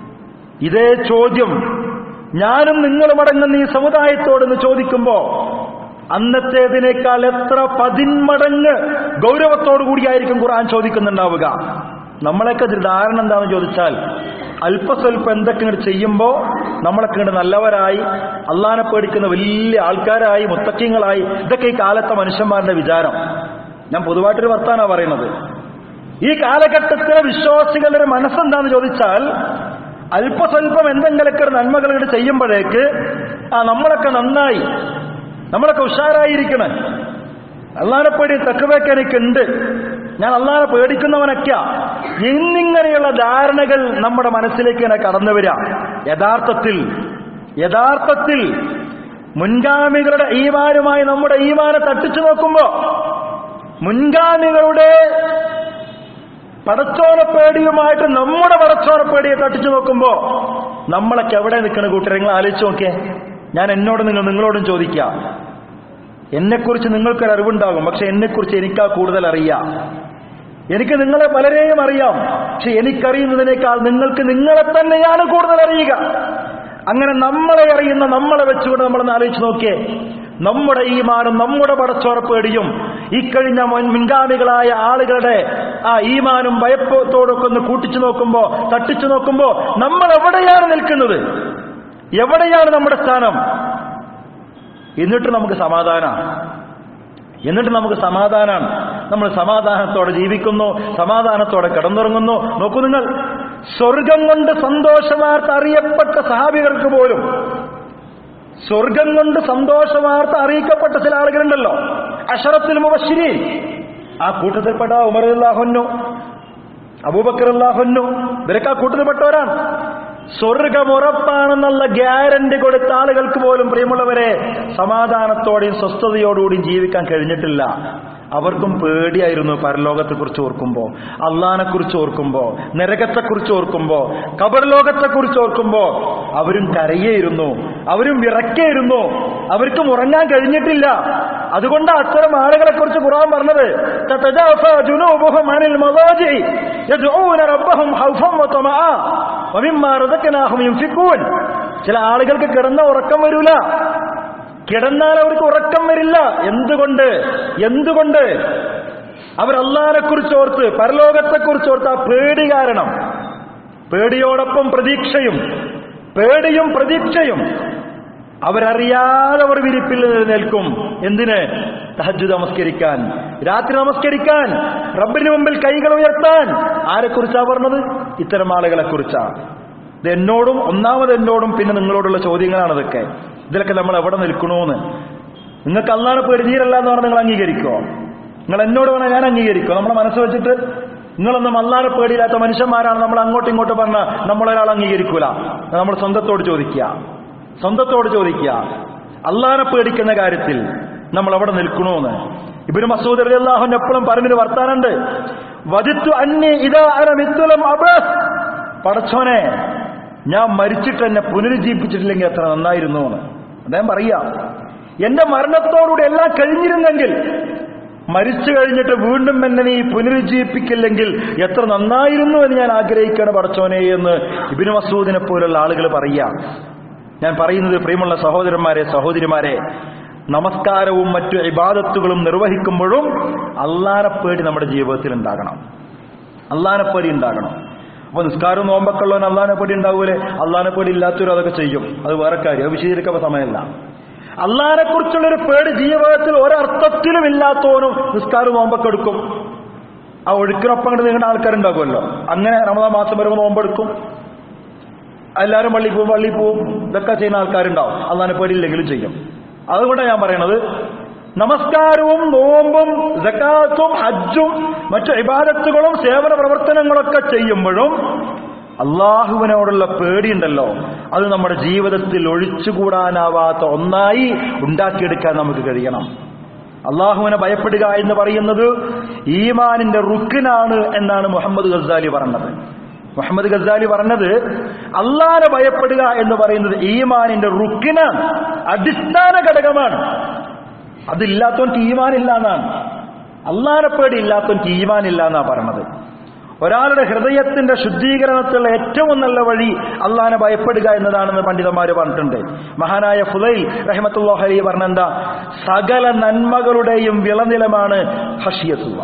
S1: ഇതേ ചോദ്യം ഞാനും നിങ്ങളും അടങ്ങുന്ന ഈ സമുദായത്തോടെന്ന് ചോദിക്കുമ്പോ അന്നത്തേതിനേക്കാൾ എത്ര പതിന്മടങ്ങ് ഗൗരവത്തോടു കൂടിയായിരിക്കും ഖുർആൻ ചോദിക്കുന്നുണ്ടാവുക നമ്മളൊക്കെ ഒരു ധാരണ എന്താണെന്ന് ചോദിച്ചാൽ അല്പസ്വല്പം എന്തൊക്കെ ഇങ്ങോട്ട് ചെയ്യുമ്പോൾ നമ്മളൊക്കെ ഇങ്ങോട്ട് നല്ലവരായി അള്ളാനെ പേടിക്കുന്ന വലിയ ആൾക്കാരായി മുത്തക്കിങ്ങളായി ഇതൊക്കെ ഈ കാലത്തെ മനുഷ്യന്മാരുടെ വിചാരം ഞാൻ പൊതുവായിട്ടൊരു വർത്താനാണ് പറയുന്നത് ഈ കാലഘട്ടത്തിലെ വിശ്വാസികളുടെ മനസ്സെന്താന്ന് ചോദിച്ചാൽ അല്പസ്വല്പം എന്തെങ്കിലുമൊക്കെ ഒരു നന്മകൾ ഇങ്ങോട്ട് ചെയ്യുമ്പോഴേക്ക് ആ നമ്മളൊക്കെ നന്നായി നമ്മളൊക്കെ ഉഷാറായിരിക്കണേ അള്ളാനെ പേടി തക്കുവയ്ക്ക് എനിക്കുണ്ട് ഞാൻ അള്ളാനെ പേടിക്കുന്നവനൊക്കെയാ എന്നിങ്ങനെയുള്ള ധാരണകൾ നമ്മുടെ മനസ്സിലേക്ക് ഇങ്ങനെ കടന്നു വരിക യഥാർത്ഥത്തിൽ യഥാർത്ഥത്തിൽ മുൻഗാമികളുടെ ഈമാനുമായി നമ്മുടെ ഈമാനെ തട്ടിച്ചു നോക്കുമ്പോ മുൻഗാമികളുടെ പടച്ചോനപ്പേടിയുമായിട്ട് നമ്മുടെ പടച്ചോനപ്പേടിയെ തട്ടിച്ചു നോക്കുമ്പോ നമ്മളൊക്കെ എവിടെ നിൽക്കുന്ന കൂട്ടരെ നിങ്ങൾ ആലോചിച്ച് നോക്കിയേ ഞാൻ എന്നോട് നിങ്ങൾ നിങ്ങളോടും ചോദിക്കാം എന്നെക്കുറിച്ച് നിങ്ങൾക്കൊരു അറിവുണ്ടാകും പക്ഷെ എന്നെക്കുറിച്ച് എനിക്കാ കൂടുതൽ അറിയാം എനിക്ക് നിങ്ങളെ പലരെയും അറിയാം പക്ഷെ എനിക്കറിയുന്നതിനേക്കാൾ നിങ്ങൾക്ക് നിങ്ങളെ തന്നെയാണ് കൂടുതൽ അറിയുക അങ്ങനെ നമ്മളെ അറിയുന്ന നമ്മളെ വെച്ചുകൊണ്ട് നമ്മളൊന്ന് ആലോചിച്ച് നോക്കിയേ നമ്മുടെ ഈമാനും നമ്മുടെ പടച്ചോറപ്പേടിയും ഇക്കഴിഞ്ഞ മുൻ- മുൻഗാമികളായ ആളുകളുടെ ആ ഈമാനും ഭയത്തോടൊക്കെ ഒന്ന് കൂട്ടിച്ചു നോക്കുമ്പോ തട്ടിച്ചു നോക്കുമ്പോ നമ്മൾ എവിടെയാണ് നിൽക്കുന്നത് എവിടെയാണ് നമ്മുടെ സ്ഥാനം എന്നിട്ട് നമുക്ക് സമാധാനമാണ് എന്നിട്ട് നമുക്ക് സമാധാനമാണ് നമ്മൾ സമാധാനത്തോടെ ജീവിക്കുന്നു സമാധാനത്തോടെ കിടന്നുറങ്ങുന്നു നോക്കൂ നിങ്ങൾ സ്വർഗം കൊണ്ട് സന്തോഷവാർത്ത അറിയപ്പെട്ട സഹാബികൾക്ക് പോലും സ്വർഗം കൊണ്ട് സന്തോഷവാർത്ത അറിയിക്കപ്പെട്ട ചില ആളുകളുണ്ടല്ലോ അഷറത്തിൽ മുബശ്ശിരി ആ കൂട്ടത്തിൽപ്പെട്ട ഉമർ അല്ലാഹുന്നു അബൂബക്കർ അല്ലാഹുന്നു ഇവരൊക്കെ ആ കൂട്ടത്തിൽപ്പെട്ടവരാണ് സ്വർഗമുറപ്പാണെന്നുള്ള ഗ്യാരണ്ടി കൊടുത്ത ആളുകൾക്ക് പോലും പ്രിയമുള്ളവരെ സമാധാനത്തോടെയും സ്വസ്ഥതയോടുകൂടിയും ജീവിക്കാൻ കഴിഞ്ഞിട്ടില്ല അവർക്കും പേടിയായിരുന്നു പരലോകത്തെക്കുറിച്ച് ഓർക്കുമ്പോ അള്ളഹാനെക്കുറിച്ച് ഓർക്കുമ്പോ നരകത്തെക്കുറിച്ച് ഓർക്കുമ്പോ കബർലോകത്തെക്കുറിച്ച് ഓർക്കുമ്പോ അവരും കരയേയിരുന്നു അവരും വിറക്കേയിരുന്നു അവർക്കും ഉറങ്ങാൻ കഴിഞ്ഞിട്ടില്ല അതുകൊണ്ട് അത്തരം ആളുകളെ കുറിച്ച് ഖുർആൻ പറഞ്ഞത് تتجافى جنوبهم عن المضاجع يدعون ربهم خوفا وطمعا ومما رزقناهم ينفقون ചില ആളുകൾക്ക് കിടന്ന ഉറക്കം വരൂല കിടന്നാൽ അവർക്ക് ഉറക്കം വരില്ല എന്തുകൊണ്ട് എന്തുകൊണ്ട് അവർ അള്ളാനെ കുറിച്ച് ഓർത്ത് പരലോകത്തെ കുറിച്ച് ഓർത്ത് ആ പേടി കാരണം പേടിയോടൊപ്പം പ്രതീക്ഷയും പേടിയും പ്രതീക്ഷയും അവരറിയാതെ അവർ വിരിപ്പിൽ നിൽക്കും എന്തിന് തഹജ് നമസ്കരിക്കാൻ രാത്രി നമസ്കരിക്കാൻ റബ്ബിന് മുമ്പിൽ കൈകൾ ഉയർത്താൻ ആരെക്കുറിച്ചാ പറഞ്ഞത് ഇത്തരം ആളുകളെ കുറിച്ചാ ഇത് എന്നോടും ഒന്നാമത് എന്നോടും പിന്നെ നിങ്ങളോടുള്ള ചോദ്യങ്ങളാണ് ഇതൊക്കെ ഇതിലൊക്കെ നമ്മൾ എവിടെ നിൽക്കണോന്ന് നിങ്ങൾക്ക് അള്ളാനെ പേടി തീരല്ല എന്ന് പറഞ്ഞാൽ നിങ്ങൾ അംഗീകരിക്കോ നിങ്ങൾ എന്നോട് വേണം ഞാൻ അംഗീകരിക്കോ നമ്മുടെ മനസ്സ് വെച്ചിട്ട് നിങ്ങളൊന്നും അള്ളാനെ പേടിയില്ലാത്ത മനുഷ്യന്മാരാണ് നമ്മൾ അങ്ങോട്ടും ഇങ്ങോട്ടും പറഞ്ഞ നമ്മളൊരാൾ അംഗീകരിക്കൂല നമ്മൾ സ്വന്തത്തോട് ചോദിക്കുക സ്വന്തത്തോട് ചോദിക്കുക അള്ളാനെ പേടിക്കുന്ന കാര്യത്തിൽ നമ്മൾ എവിടെ നിൽക്കണോന്ന് ഇബിന് മസൂദ് അലി അള്ളാഹുൻ എപ്പോഴും പറഞ്ഞൊരു വർത്താനുണ്ട് വധിത്തു അന്യ ഇതാ അനമിത്തുലം അബസ് പടച്ചോനെ ഞാൻ മരിച്ചിട്ട് എന്നെ പുനരുജ്ജീവിപ്പിച്ചിട്ടില്ലെങ്കിൽ എത്ര നന്നായിരുന്നു എന്ന് അദ്ദേഹം പറയാ എന്റെ മരണത്തോടുകൂടി എല്ലാം കഴിഞ്ഞിരുന്നെങ്കിൽ മരിച്ചു കഴിഞ്ഞിട്ട് വീണ്ടും എന്നെ നീ പുനരുജ്ജീവിപ്പിക്കില്ലെങ്കിൽ എത്ര നന്നായിരുന്നു എന്ന് ഞാൻ ആഗ്രഹിക്കണം പടച്ചോനെ എന്ന് ഇബിനു മസൂദിനെ പോലുള്ള ആളുകൾ പറയുക ഞാൻ പറയുന്നത് പ്രിയമുള്ള സഹോദരന്മാരെ സഹോദരിമാരെ നമസ്കാരവും മറ്റു ഇബാദത്തുകളും നിർവഹിക്കുമ്പോഴും അള്ളാനെപ്പേടി നമ്മുടെ ജീവിതത്തിൽ ഉണ്ടാകണം അള്ളാനെപ്പേടി ഉണ്ടാകണം അപ്പൊ നിസ്കാരവും നോമ്പൊക്കെയുള്ളവൻ അള്ളാനെപ്പേടി ഉണ്ടാവൂലേ അള്ളാനെപ്പേടി ഇല്ലാത്തവരും അതൊക്കെ ചെയ്യും അത് വേറെ കാര്യം അത് വിശദീകരിക്കാൻ സമയമല്ല അള്ളാനെ കുറിച്ചുള്ളൊരു പേടി ജീവിതത്തിൽ ഒരർത്ഥത്തിലും ഇല്ലാത്തവനും നിസ്കാരം നോമ്പൊക്കെ എടുക്കും ആ ഒഴുക്കിനൊപ്പം കണ്ട് നിങ്ങളുടെ ആൾക്കാരുണ്ടാകുമല്ലോ അങ്ങനെ റമദാൻ മാസം വരുമ്പോൾ നോമ്പെടുക്കും എല്ലാവരും പള്ളി പോവും പള്ളി പോവും ഇതൊക്കെ ചെയ്യുന്ന ആൾക്കാരുണ്ടാവും അള്ളാനെ പേടിയില്ലെങ്കിലും ചെയ്യും അതുകൊണ്ടാണ് ഞാൻ പറയണത് നമസ്കാരവും നോമ്പും ജക്കാത്തും ഹജ്ജും മറ്റു ഇബാദത്തുകളും സേവന പ്രവർത്തനങ്ങളൊക്കെ ചെയ്യുമ്പോഴും അള്ളാഹുവിനോടുള്ള പേടിയുണ്ടല്ലോ അത് നമ്മുടെ ജീവിതത്തിൽ ഒഴിച്ചുകൂടാനാവാത്ത ഒന്നായി ഉണ്ടാക്കിയെടുക്കാൻ നമുക്ക് കഴിയണം അള്ളാഹുവിനെ ഭയപ്പെടുക എന്ന് പറയുന്നത് ഈമാനിന്റെ റുക്കിനാണ് എന്നാണ് മുഹമ്മദ് ഗസാലി പറഞ്ഞത് മുഹമ്മദ് ഗസാലി പറഞ്ഞത് അള്ളാനെ ഭയപ്പെടുക എന്ന് പറയുന്നത് ഈമാനിന്റെ റുക്കിനാണ് അടിസ്ഥാന ഘടകമാണ് അതില്ലാത്തവൻ ഈമാനില്ല എന്നാണ് അള്ളാനെ പേടി ഇല്ലാത്തവൻ ഈമാനില്ല എന്നാ പറഞ്ഞത് ഒരാളുടെ ഹൃദയത്തിന്റെ ശുദ്ധീകരണത്തിലുള്ള ഏറ്റവും നല്ല വഴി അള്ളാനെ ഭയപ്പെടുക എന്നതാണെന്ന് പണ്ഡിതന്മാര് പറഞ്ഞിട്ടുണ്ട് മഹാനായ ഫുലൈൽ റഹ്മത്തുല്ലാഹലി പറഞ്ഞെന്താ സകല നന്മകളുടെയും വിളനിലമാണ് ഹഷിയത്തുള്ള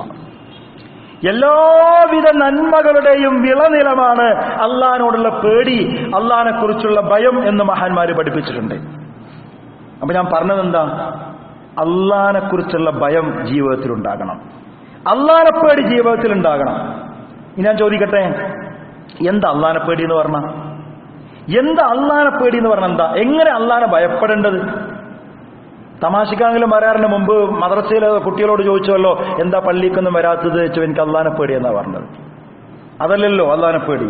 S1: എല്ലാവിധ നന്മകളുടെയും വിളനിലമാണ് അള്ളഹാനോടുള്ള പേടി അള്ളഹാനെ കുറിച്ചുള്ള ഭയം എന്ന് മഹാന്മാര് പഠിപ്പിച്ചിട്ടുണ്ട് അപ്പൊ ഞാൻ പറഞ്ഞതെന്താ അള്ളഹാനെ കുറിച്ചുള്ള ഭയം ജീവിതത്തിൽ ഉണ്ടാകണം അള്ളഹാനെ പേടി ജീവിതത്തിൽ ഉണ്ടാകണം ഇനി ഞാൻ ചോദിക്കട്ടെ എന്താ അള്ളഹാനെ പേടി എന്ന് പറഞ്ഞ എന്താ അള്ളഹാനെ പേടി എന്ന് പറഞ്ഞ എന്താ എങ്ങനെ അള്ളഹാനെ ഭയപ്പെടേണ്ടത് തമാശക്കാണെങ്കിലും വരാറിന് മുമ്പ് മദ്രസയിലെ കുട്ടികളോട് ചോദിച്ചല്ലോ എന്താ പള്ളിക്കൊന്നും വരാത്തത് വെച്ചു എനിക്ക് അള്ളഹാനെ പേടി എന്നാ പറഞ്ഞത് അതല്ലല്ലോ അള്ളഹാനെ പേടി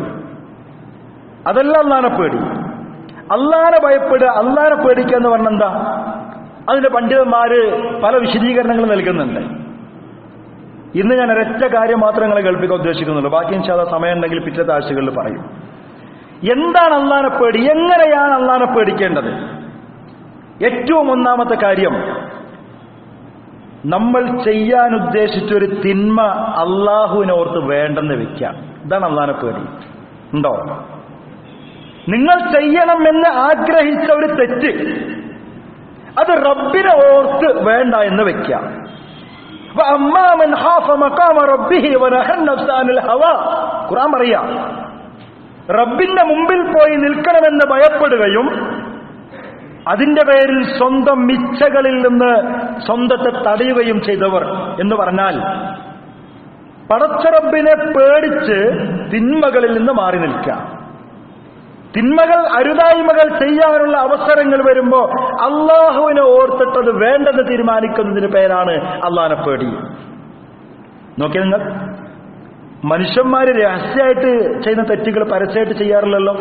S1: അതല്ല അള്ളഹാനെ പേടി അള്ളഹാനെ ഭയപ്പെടുക അള്ളഹാനെ പേടിക്കുക എന്ന് പറഞ്ഞ എന്താ അതിന്റെ പണ്ഡിതന്മാര് പല വിശദീകരണങ്ങൾ നൽകുന്നുണ്ട് ഇന്ന് ഞാൻ ഒരൊറ്റ കാര്യം മാത്രം നിങ്ങളെ കേൾപ്പിക്കാൻ ഉദ്ദേശിക്കുന്നുള്ളൂ ബാക്കി ഇൻഷാല്ല സമയം ഉണ്ടെങ്കിൽ പിറ്റത്തെ ആഴ്ചകളിൽ പറയും എന്താണ് അള്ളാനെ പേടി എങ്ങനെയാണ് അള്ളാനെ പേടിക്കേണ്ടത് ഏറ്റവും ഒന്നാമത്തെ കാര്യം നമ്മൾ ചെയ്യാൻ ഉദ്ദേശിച്ച ഒരു തിന്മ അള്ളാഹുവിനെ ഓർത്ത് വേണ്ടെന്ന് വെക്കാം ഇതാണ് അള്ളാനെ പേടി ഉണ്ടോ നിങ്ങൾ ചെയ്യണമെന്ന് ആഗ്രഹിച്ച ഒരു തെറ്റ് അത് റബ്ബിനെ ഓർത്ത് വേണ്ട എന്ന് വെക്കാം ഖുറാൻ പറയാ റബ്ബിന്റെ മുമ്പിൽ പോയി നിൽക്കണമെന്ന് ഭയപ്പെടുകയും അതിന്റെ പേരിൽ സ്വന്തം മിച്ചകളിൽ നിന്ന് സ്വന്തത്തെ തടയുകയും ചെയ്തവർ എന്ന് പറഞ്ഞാൽ പടച്ചറബിനെ പേടിച്ച് തിന്മകളിൽ നിന്ന് മാറി നിൽക്കുക തിന്മകൾ അരുതായ്മകൾ ചെയ്യാനുള്ള അവസരങ്ങൾ വരുമ്പോ അള്ളാഹുവിനെ ഓർത്തിട്ടത് വേണ്ടെന്ന് തീരുമാനിക്കുന്നതിന് പേരാണ് അള്ളാഹിനെ പേടി നോക്കിയ നിങ്ങൾ മനുഷ്യന്മാര് രഹസ്യമായിട്ട് ചെയ്യുന്ന തെറ്റുകൾ പരസ്യമായിട്ട് ചെയ്യാറില്ലല്ലോ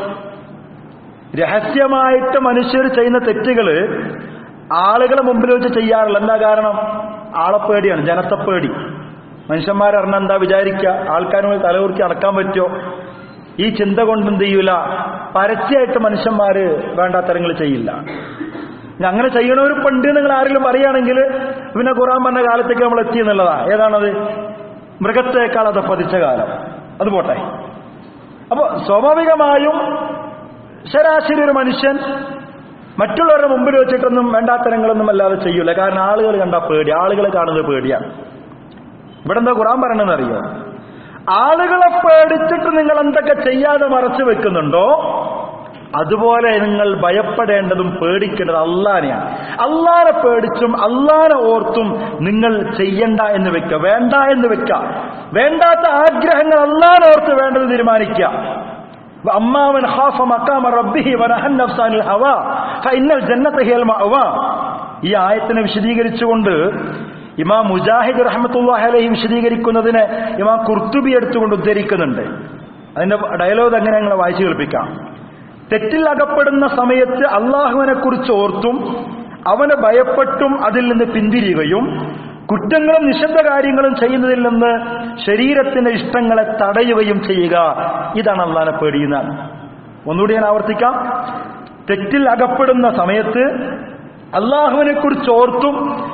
S1: രഹസ്യമായിട്ട് മനുഷ്യർ ചെയ്യുന്ന തെറ്റുകൾ ആളുകളെ മുമ്പിൽ വെച്ച് ചെയ്യാറില്ല എന്താ കാരണം ആളെപ്പേടിയാണ് ജനത്തെപ്പേടി മനുഷ്യന്മാരറിഞ്ഞ എന്താ വിചാരിക്കുക ആൾക്കാരുമായി തലകുറിച്ച് അടക്കാൻ പറ്റുമോ ഈ ചിന്ത കൊണ്ട് എന്ത് ചെയ്യൂല പരസ്യമായിട്ട് മനുഷ്യന്മാര് വേണ്ടാത്തരങ്ങൾ ചെയ്യില്ല അങ്ങനെ ചെയ്യണവർ പണ്ട് നിങ്ങൾ ആരെങ്കിലും പറയുകയാണെങ്കിൽ പിന്നെ ഖുറാൻ പറഞ്ഞ കാലത്തേക്ക് നമ്മൾ എത്തി എന്നുള്ളതാ ഏതാണത് മൃഗത്തേക്കാൾ അത് പതിച്ച കാലം അത് പോട്ടെ അപ്പൊ സ്വാഭാവികമായും ശരാശരി ഒരു മനുഷ്യൻ മറ്റുള്ളവരുടെ മുമ്പിൽ വെച്ചിട്ടൊന്നും വേണ്ടാത്തരങ്ങളൊന്നും അല്ലാതെ ചെയ്യൂല കാരണം ആളുകൾ കണ്ടാ പേടി ആളുകളെ കാണുന്നത് പേടിയാണ് ഇവിടെ എന്താ ഖുറാൻ പറയണമെന്ന് അറിയോ ആളുകളെ പേടിച്ചിട്ട് നിങ്ങൾ എന്തൊക്കെ ചെയ്യാതെ മറച്ചു വെക്കുന്നുണ്ടോ അതുപോലെ നിങ്ങൾ ഭയപ്പെടേണ്ടതും പേടിക്കേണ്ടത് അള്ളാനെയാണ് അള്ളാനെ പേടിച്ചും അള്ളാനെ ഓർത്തും നിങ്ങൾ ചെയ്യണ്ട എന്ന് വെക്കുക വേണ്ട എന്ന് വെക്കുക വേണ്ടാത്ത ആഗ്രഹങ്ങൾ അള്ളാനെ ഓർത്ത് വേണ്ടത് തീരുമാനിക്കുക അമ്മാവൻ ഖാഫ മഖാമ റബ്ബിഹി വനഹൻ നഫ്സാനിൽ ഹവാ ഫഇന്നൽ ജന്നത ഹിയൽ മഅവാ ഈ ആയത്തിനെ വിശദീകരിച്ചുകൊണ്ട് ഇമാം മുജാഹിദ് റഹ്മത്തുള്ളാഹി അലൈഹി വിശദീകരിക്കുന്നതിന് ഇമാം കുർത്തുബി എടുത്തുകൊണ്ട് ഉദ്ധരിക്കുന്നുണ്ട് അതിന്റെ ഡയലോഗ് എങ്ങനെ ഞങ്ങളെ വായിച്ചു കേൾപ്പിക്കാം തെറ്റിൽ അകപ്പെടുന്ന സമയത്ത് അള്ളാഹുവിനെ കുറിച്ച് ഓർത്തും അവനെ ഭയപ്പെട്ടും അതിൽ നിന്ന് പിന്തിരിയുകയും കുറ്റങ്ങളും നിഷിദ്ധ കാര്യങ്ങളും ചെയ്യുന്നതിൽ നിന്ന് ശരീരത്തിന്റെ ഇഷ്ടങ്ങളെ തടയുകയും ചെയ്യുക ഇതാണ് അള്ളാനെ പേടിയുന്ന ഒന്നുകൂടി ഞാൻ ആവർത്തിക്കാം തെറ്റിൽ അകപ്പെടുന്ന സമയത്ത് അള്ളാഹുവിനെ കുറിച്ച് ഓർത്തും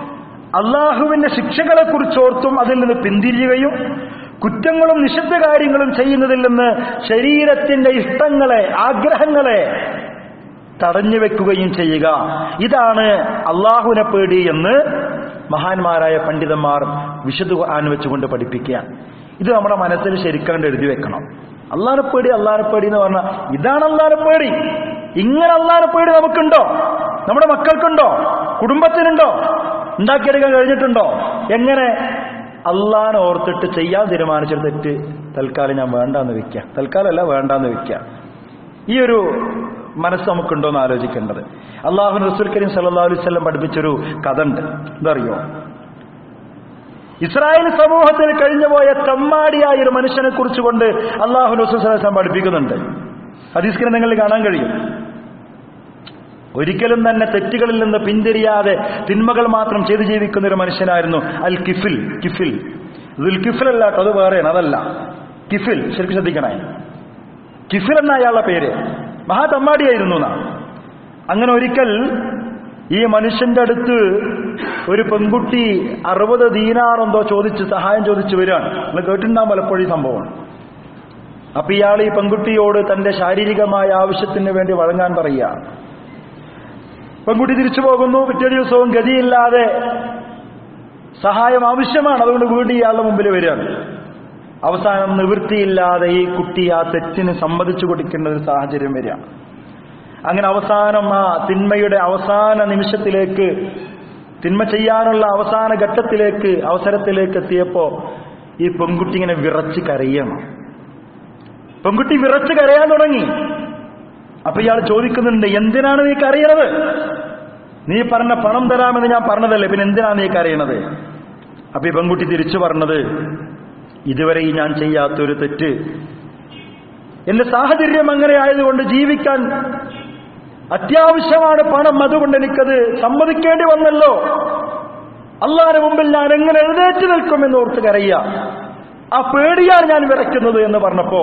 S1: അള്ളാഹുവിന്റെ ശിക്ഷകളെ കുറിച്ചോർത്തും അതിൽ നിന്ന് പിന്തിരിയുകയും കുറ്റങ്ങളും നിഷിദ്ധ കാര്യങ്ങളും ചെയ്യുന്നതിൽ നിന്ന് ശരീരത്തിന്റെ ഇഷ്ടങ്ങളെ ആഗ്രഹങ്ങളെ തടഞ്ഞു വെക്കുകയും ചെയ്യുക ഇതാണ് അള്ളാഹുവിനെ പേടി എന്ന് മഹാന്മാരായ പണ്ഡിതന്മാർ വിശുദ്ധ ഖുർആൻ വെച്ചുകൊണ്ട് പഠിപ്പിക്കുക ഇത് നമ്മുടെ മനസ്സിൽ ശരിക്കാണ്ട് എഴുതി വെക്കണം അള്ളാഹനെ പേടി അള്ളാഹനെ പേടി എന്ന് പറഞ്ഞാൽ ഇതാണ് അള്ളാഹനെ പേടി ഇങ്ങനെ അള്ളാഹനെ പേടി നമുക്കുണ്ടോ നമ്മുടെ മക്കൾക്കുണ്ടോ കുടുംബത്തിനുണ്ടോ ഉണ്ടാക്കിയെടുക്കാൻ കഴിഞ്ഞിട്ടുണ്ടോ എങ്ങനെ അള്ളാഹനെ ഓർത്തിട്ട് ചെയ്യാൻ തീരുമാനിച്ചൊരു തെറ്റ് തൽക്കാലം ഞാൻ വേണ്ടാന്ന് വെക്കാം തൽക്കാലമല്ല വേണ്ടാന്ന് വെക്കാം ഈ ഒരു മനസ്സ് നമുക്കുണ്ടോ എന്ന് ആലോചിക്കേണ്ടത് അള്ളാഹു റസൂൽ കരീം സല്ലാ അലൈഹി സ്വലം പഠിപ്പിച്ചൊരു കഥ ഉണ്ട് എന്തറിയോ ഇസ്രായേൽ സമൂഹത്തിൽ കഴിഞ്ഞുപോയ തെമ്മാടിയായ ഒരു മനുഷ്യനെ കുറിച്ച് കൊണ്ട് അള്ളാഹു റസൂൽ സ്വലം പഠിപ്പിക്കുന്നുണ്ട് ഹദീസ് ഗ്രന്ഥങ്ങളിൽ കാണാൻ കഴിയും ഒരിക്കലും തന്നെ തെറ്റുകളിൽ നിന്ന് പിന്തിരിയാതെ തിന്മകൾ മാത്രം ചെയ്തു ജീവിക്കുന്ന ഒരു മനുഷ്യനായിരുന്നു അൽ കിഫിൽ കിഫിൽ ദുൽ കിഫിൽ അല്ല കേട്ടോ അത് വേറെയാണ് അതല്ല കിഫിൽ ശരിക്കും ശ്രദ്ധിക്കണേ കിഫിൽ എന്ന അയാളുടെ പേര് മഹാ തമ്മാടിയായിരുന്നു എന്നാ അങ്ങനെ ഒരിക്കൽ ഈ മനുഷ്യന്റെ അടുത്ത് ഒരു പെൺകുട്ടി അറുപത് ദീനാറെന്തോ ചോദിച്ച് സഹായം ചോദിച്ചു വരികയാണ് നിങ്ങൾ കേട്ടിട്ടുണ്ടാകും പലപ്പോഴും ഈ സംഭവം അപ്പൊ ഇയാൾ ഈ പെൺകുട്ടിയോട് തന്റെ ശാരീരികമായ ആവശ്യത്തിന് വേണ്ടി വഴങ്ങാൻ പറയുക പെൺകുട്ടി തിരിച്ചു പോകുന്നു പിറ്റേ ദിവസവും ഗതിയില്ലാതെ സഹായം ആവശ്യമാണ് അതുകൊണ്ട് വീണ്ടും ഇയാളുടെ മുമ്പിൽ വരികയാണ് അവസാനം നിവൃത്തിയില്ലാതെ ഈ കുട്ടി ആ തെറ്റിന് സമ്മതിച്ചു കൊടുക്കേണ്ട ഒരു സാഹചര്യം വരിക അങ്ങനെ അവസാനം ആ തിന്മയുടെ അവസാന നിമിഷത്തിലേക്ക് തിന്മ ചെയ്യാനുള്ള അവസാന ഘട്ടത്തിലേക്ക് അവസരത്തിലേക്ക് എത്തിയപ്പോ ഈ പെൺകുട്ടി ഇങ്ങനെ വിറച്ച് കരയണം പെൺകുട്ടി വിറച്ച് കരയാൻ തുടങ്ങി അപ്പൊ ഇയാൾ ചോദിക്കുന്നുണ്ട് എന്തിനാണ് നീ കരയണത് നീ പറഞ്ഞ പണം തരാമെന്ന് ഞാൻ പറഞ്ഞതല്ലേ പിന്നെ എന്തിനാണ് നീ കരയണത് അപ്പൊ ഈ പെൺകുട്ടി തിരിച്ചു പറഞ്ഞത് ഇതുവരെ ഈ ഞാൻ ചെയ്യാത്തൊരു തെറ്റ് എന്റെ സാഹചര്യം അങ്ങനെ ആയതുകൊണ്ട് ജീവിക്കാൻ അത്യാവശ്യമാണ് പണം അതുകൊണ്ട് എനിക്കത് സമ്മതിക്കേണ്ടി വന്നല്ലോ അള്ളാന്റെ മുമ്പിൽ ഞാൻ എങ്ങനെ എഴുന്നേറ്റ് നിൽക്കുമെന്ന് ഓർത്ത് കരയ്യ ആ പേടിയാണ് ഞാൻ വിറയ്ക്കുന്നത് എന്ന് പറഞ്ഞപ്പോ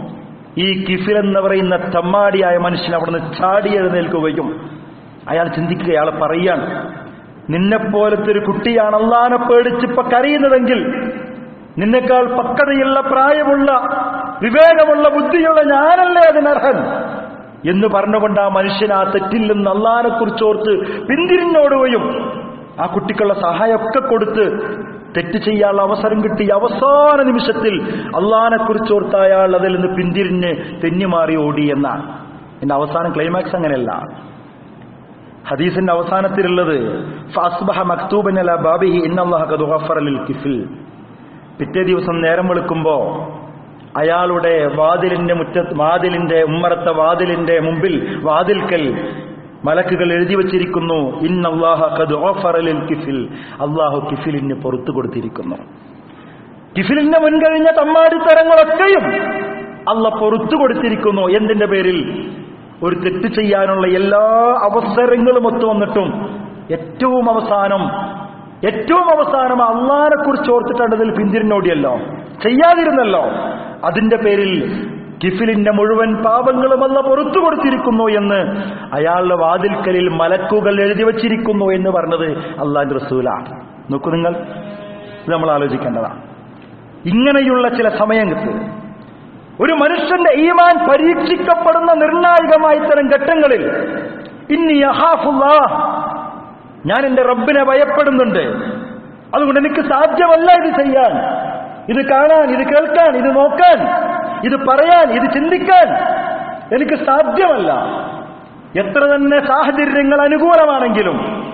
S1: ഈ കിഫിൽ എന്ന് പറയുന്ന തമ്മാടിയായ മനുഷ്യൻ അവിടുന്ന് ചാടി എഴുന്നേൽക്കുകയും അയാൾ ചിന്തിക്കുക അയാൾ പറയാണ് നിന്നെപ്പോലത്തെ ഒരു കുട്ടിയാണ് അള്ളാനെ പേടിച്ചിപ്പോ കരയുന്നതെങ്കിൽ നിന്നെക്കാൾ പക്വതയുള്ള പ്രായമുള്ള വിവേകമുള്ള ബുദ്ധിയുള്ള ഞാനല്ലേ അതിനർഹൻ എന്ന് പറഞ്ഞുകൊണ്ട് ആ മനുഷ്യൻ ആ തെറ്റിൽ നിന്ന് അള്ളാനെ കുറിച്ചോർത്ത് പിന്തിരിഞ്ഞോടുകയും ആ കുട്ടിക്കുള്ള സഹായമൊക്കെ കൊടുത്ത് തെറ്റ് ചെയ്യാനുള്ള അവസരം കിട്ടി അവസാന നിമിഷത്തിൽ അള്ളാനെ കുറിച്ചോർത്ത് അയാൾ അതിൽ നിന്ന് പിന്തിരിഞ്ഞ് തെന്നിമാറി ഓടി എന്നാണ് എന്റെ അവസാനം ക്ലൈമാക്സ് അങ്ങനെയല്ല ഹദീസിന്റെ അവസാനത്തിലുള്ളത് ഫാസ്ബഹ മക്തൂബൻ അല ബാബിഹി ഇന്നല്ലാഹ ഖദ് ഗഫറ ലിൽ കിഫിൽ പിറ്റേ ദിവസം നേരം വെളുക്കുമ്പോ അയാളുടെ വാതിലിന്റെ മുറ്റ വാതിലിന്റെ ഉമ്മറത്തെ വാതിലിന്റെ മുമ്പിൽ വാതിൽക്കൽ മലക്കുകൾ എഴുതി വച്ചിരിക്കുന്നു ഇന്നല്ലാഹ ഖദ് ഗഫറ ലിൽ കിഫിൽ അള്ളാഹു കിഫിലിന് പുറത്തു കൊടുത്തിരിക്കുന്നു കിഫിലിന്റെ മുൻകഴിഞ്ഞ തമ്മാടിത്തരങ്ങളൊക്കെയും അല്ല പുറത്തു കൊടുത്തിരിക്കുന്നു എന്തിന്റെ പേരിൽ ഒരു തെറ്റ് ചെയ്യാനുള്ള എല്ലാ അവസരങ്ങളും ഒത്തു വന്നിട്ടും ഏറ്റവും അവസാനം ഏറ്റവും അവസാനം അള്ളാനെ കുറിച്ച് ഓർത്തിട്ടാണ് ഇതിൽ പിന്തിരിഞ്ഞോടിയല്ലോ ചെയ്യാതിരുന്നല്ലോ അതിന്റെ പേരിൽ കിഫിലിന്റെ മുഴുവൻ പാപങ്ങളും അല്ല പുറത്തു കൊടുത്തിരിക്കുന്നു എന്ന് അയാളുടെ വാതിൽക്കലിൽ മലക്കുകൾ എഴുതി വച്ചിരിക്കുന്നു എന്ന് പറഞ്ഞത് അള്ളാന്റെ റസൂലാണ് നോക്കൂ നിങ്ങൾ ഇത് നമ്മൾ ആലോചിക്കേണ്ടതാണ് ഇങ്ങനെയുള്ള ചില സമയത്ത് ഒരു മനുഷ്യന്റെ ഈമാൻ പരീക്ഷിക്കപ്പെടുന്ന നിർണായകമായ ഇത്തരം ഘട്ടങ്ങളിൽ ഇന്നി അഹാഫുല്ലാ ഞാൻ എന്റെ റബ്ബിനെ ഭയപ്പെടുന്നുണ്ട് അതുകൊണ്ട് എനിക്ക് സാധ്യമല്ല ഇത് ചെയ്യാൻ ഇത് കാണാൻ ഇത് കേൾക്കാൻ ഇത് നോക്കാൻ ഇത് പറയാൻ ഇത് ചിന്തിക്കാൻ എനിക്ക് സാധ്യമല്ല എത്ര തന്നെ സാഹചര്യങ്ങൾ അനുകൂലമാണെങ്കിലും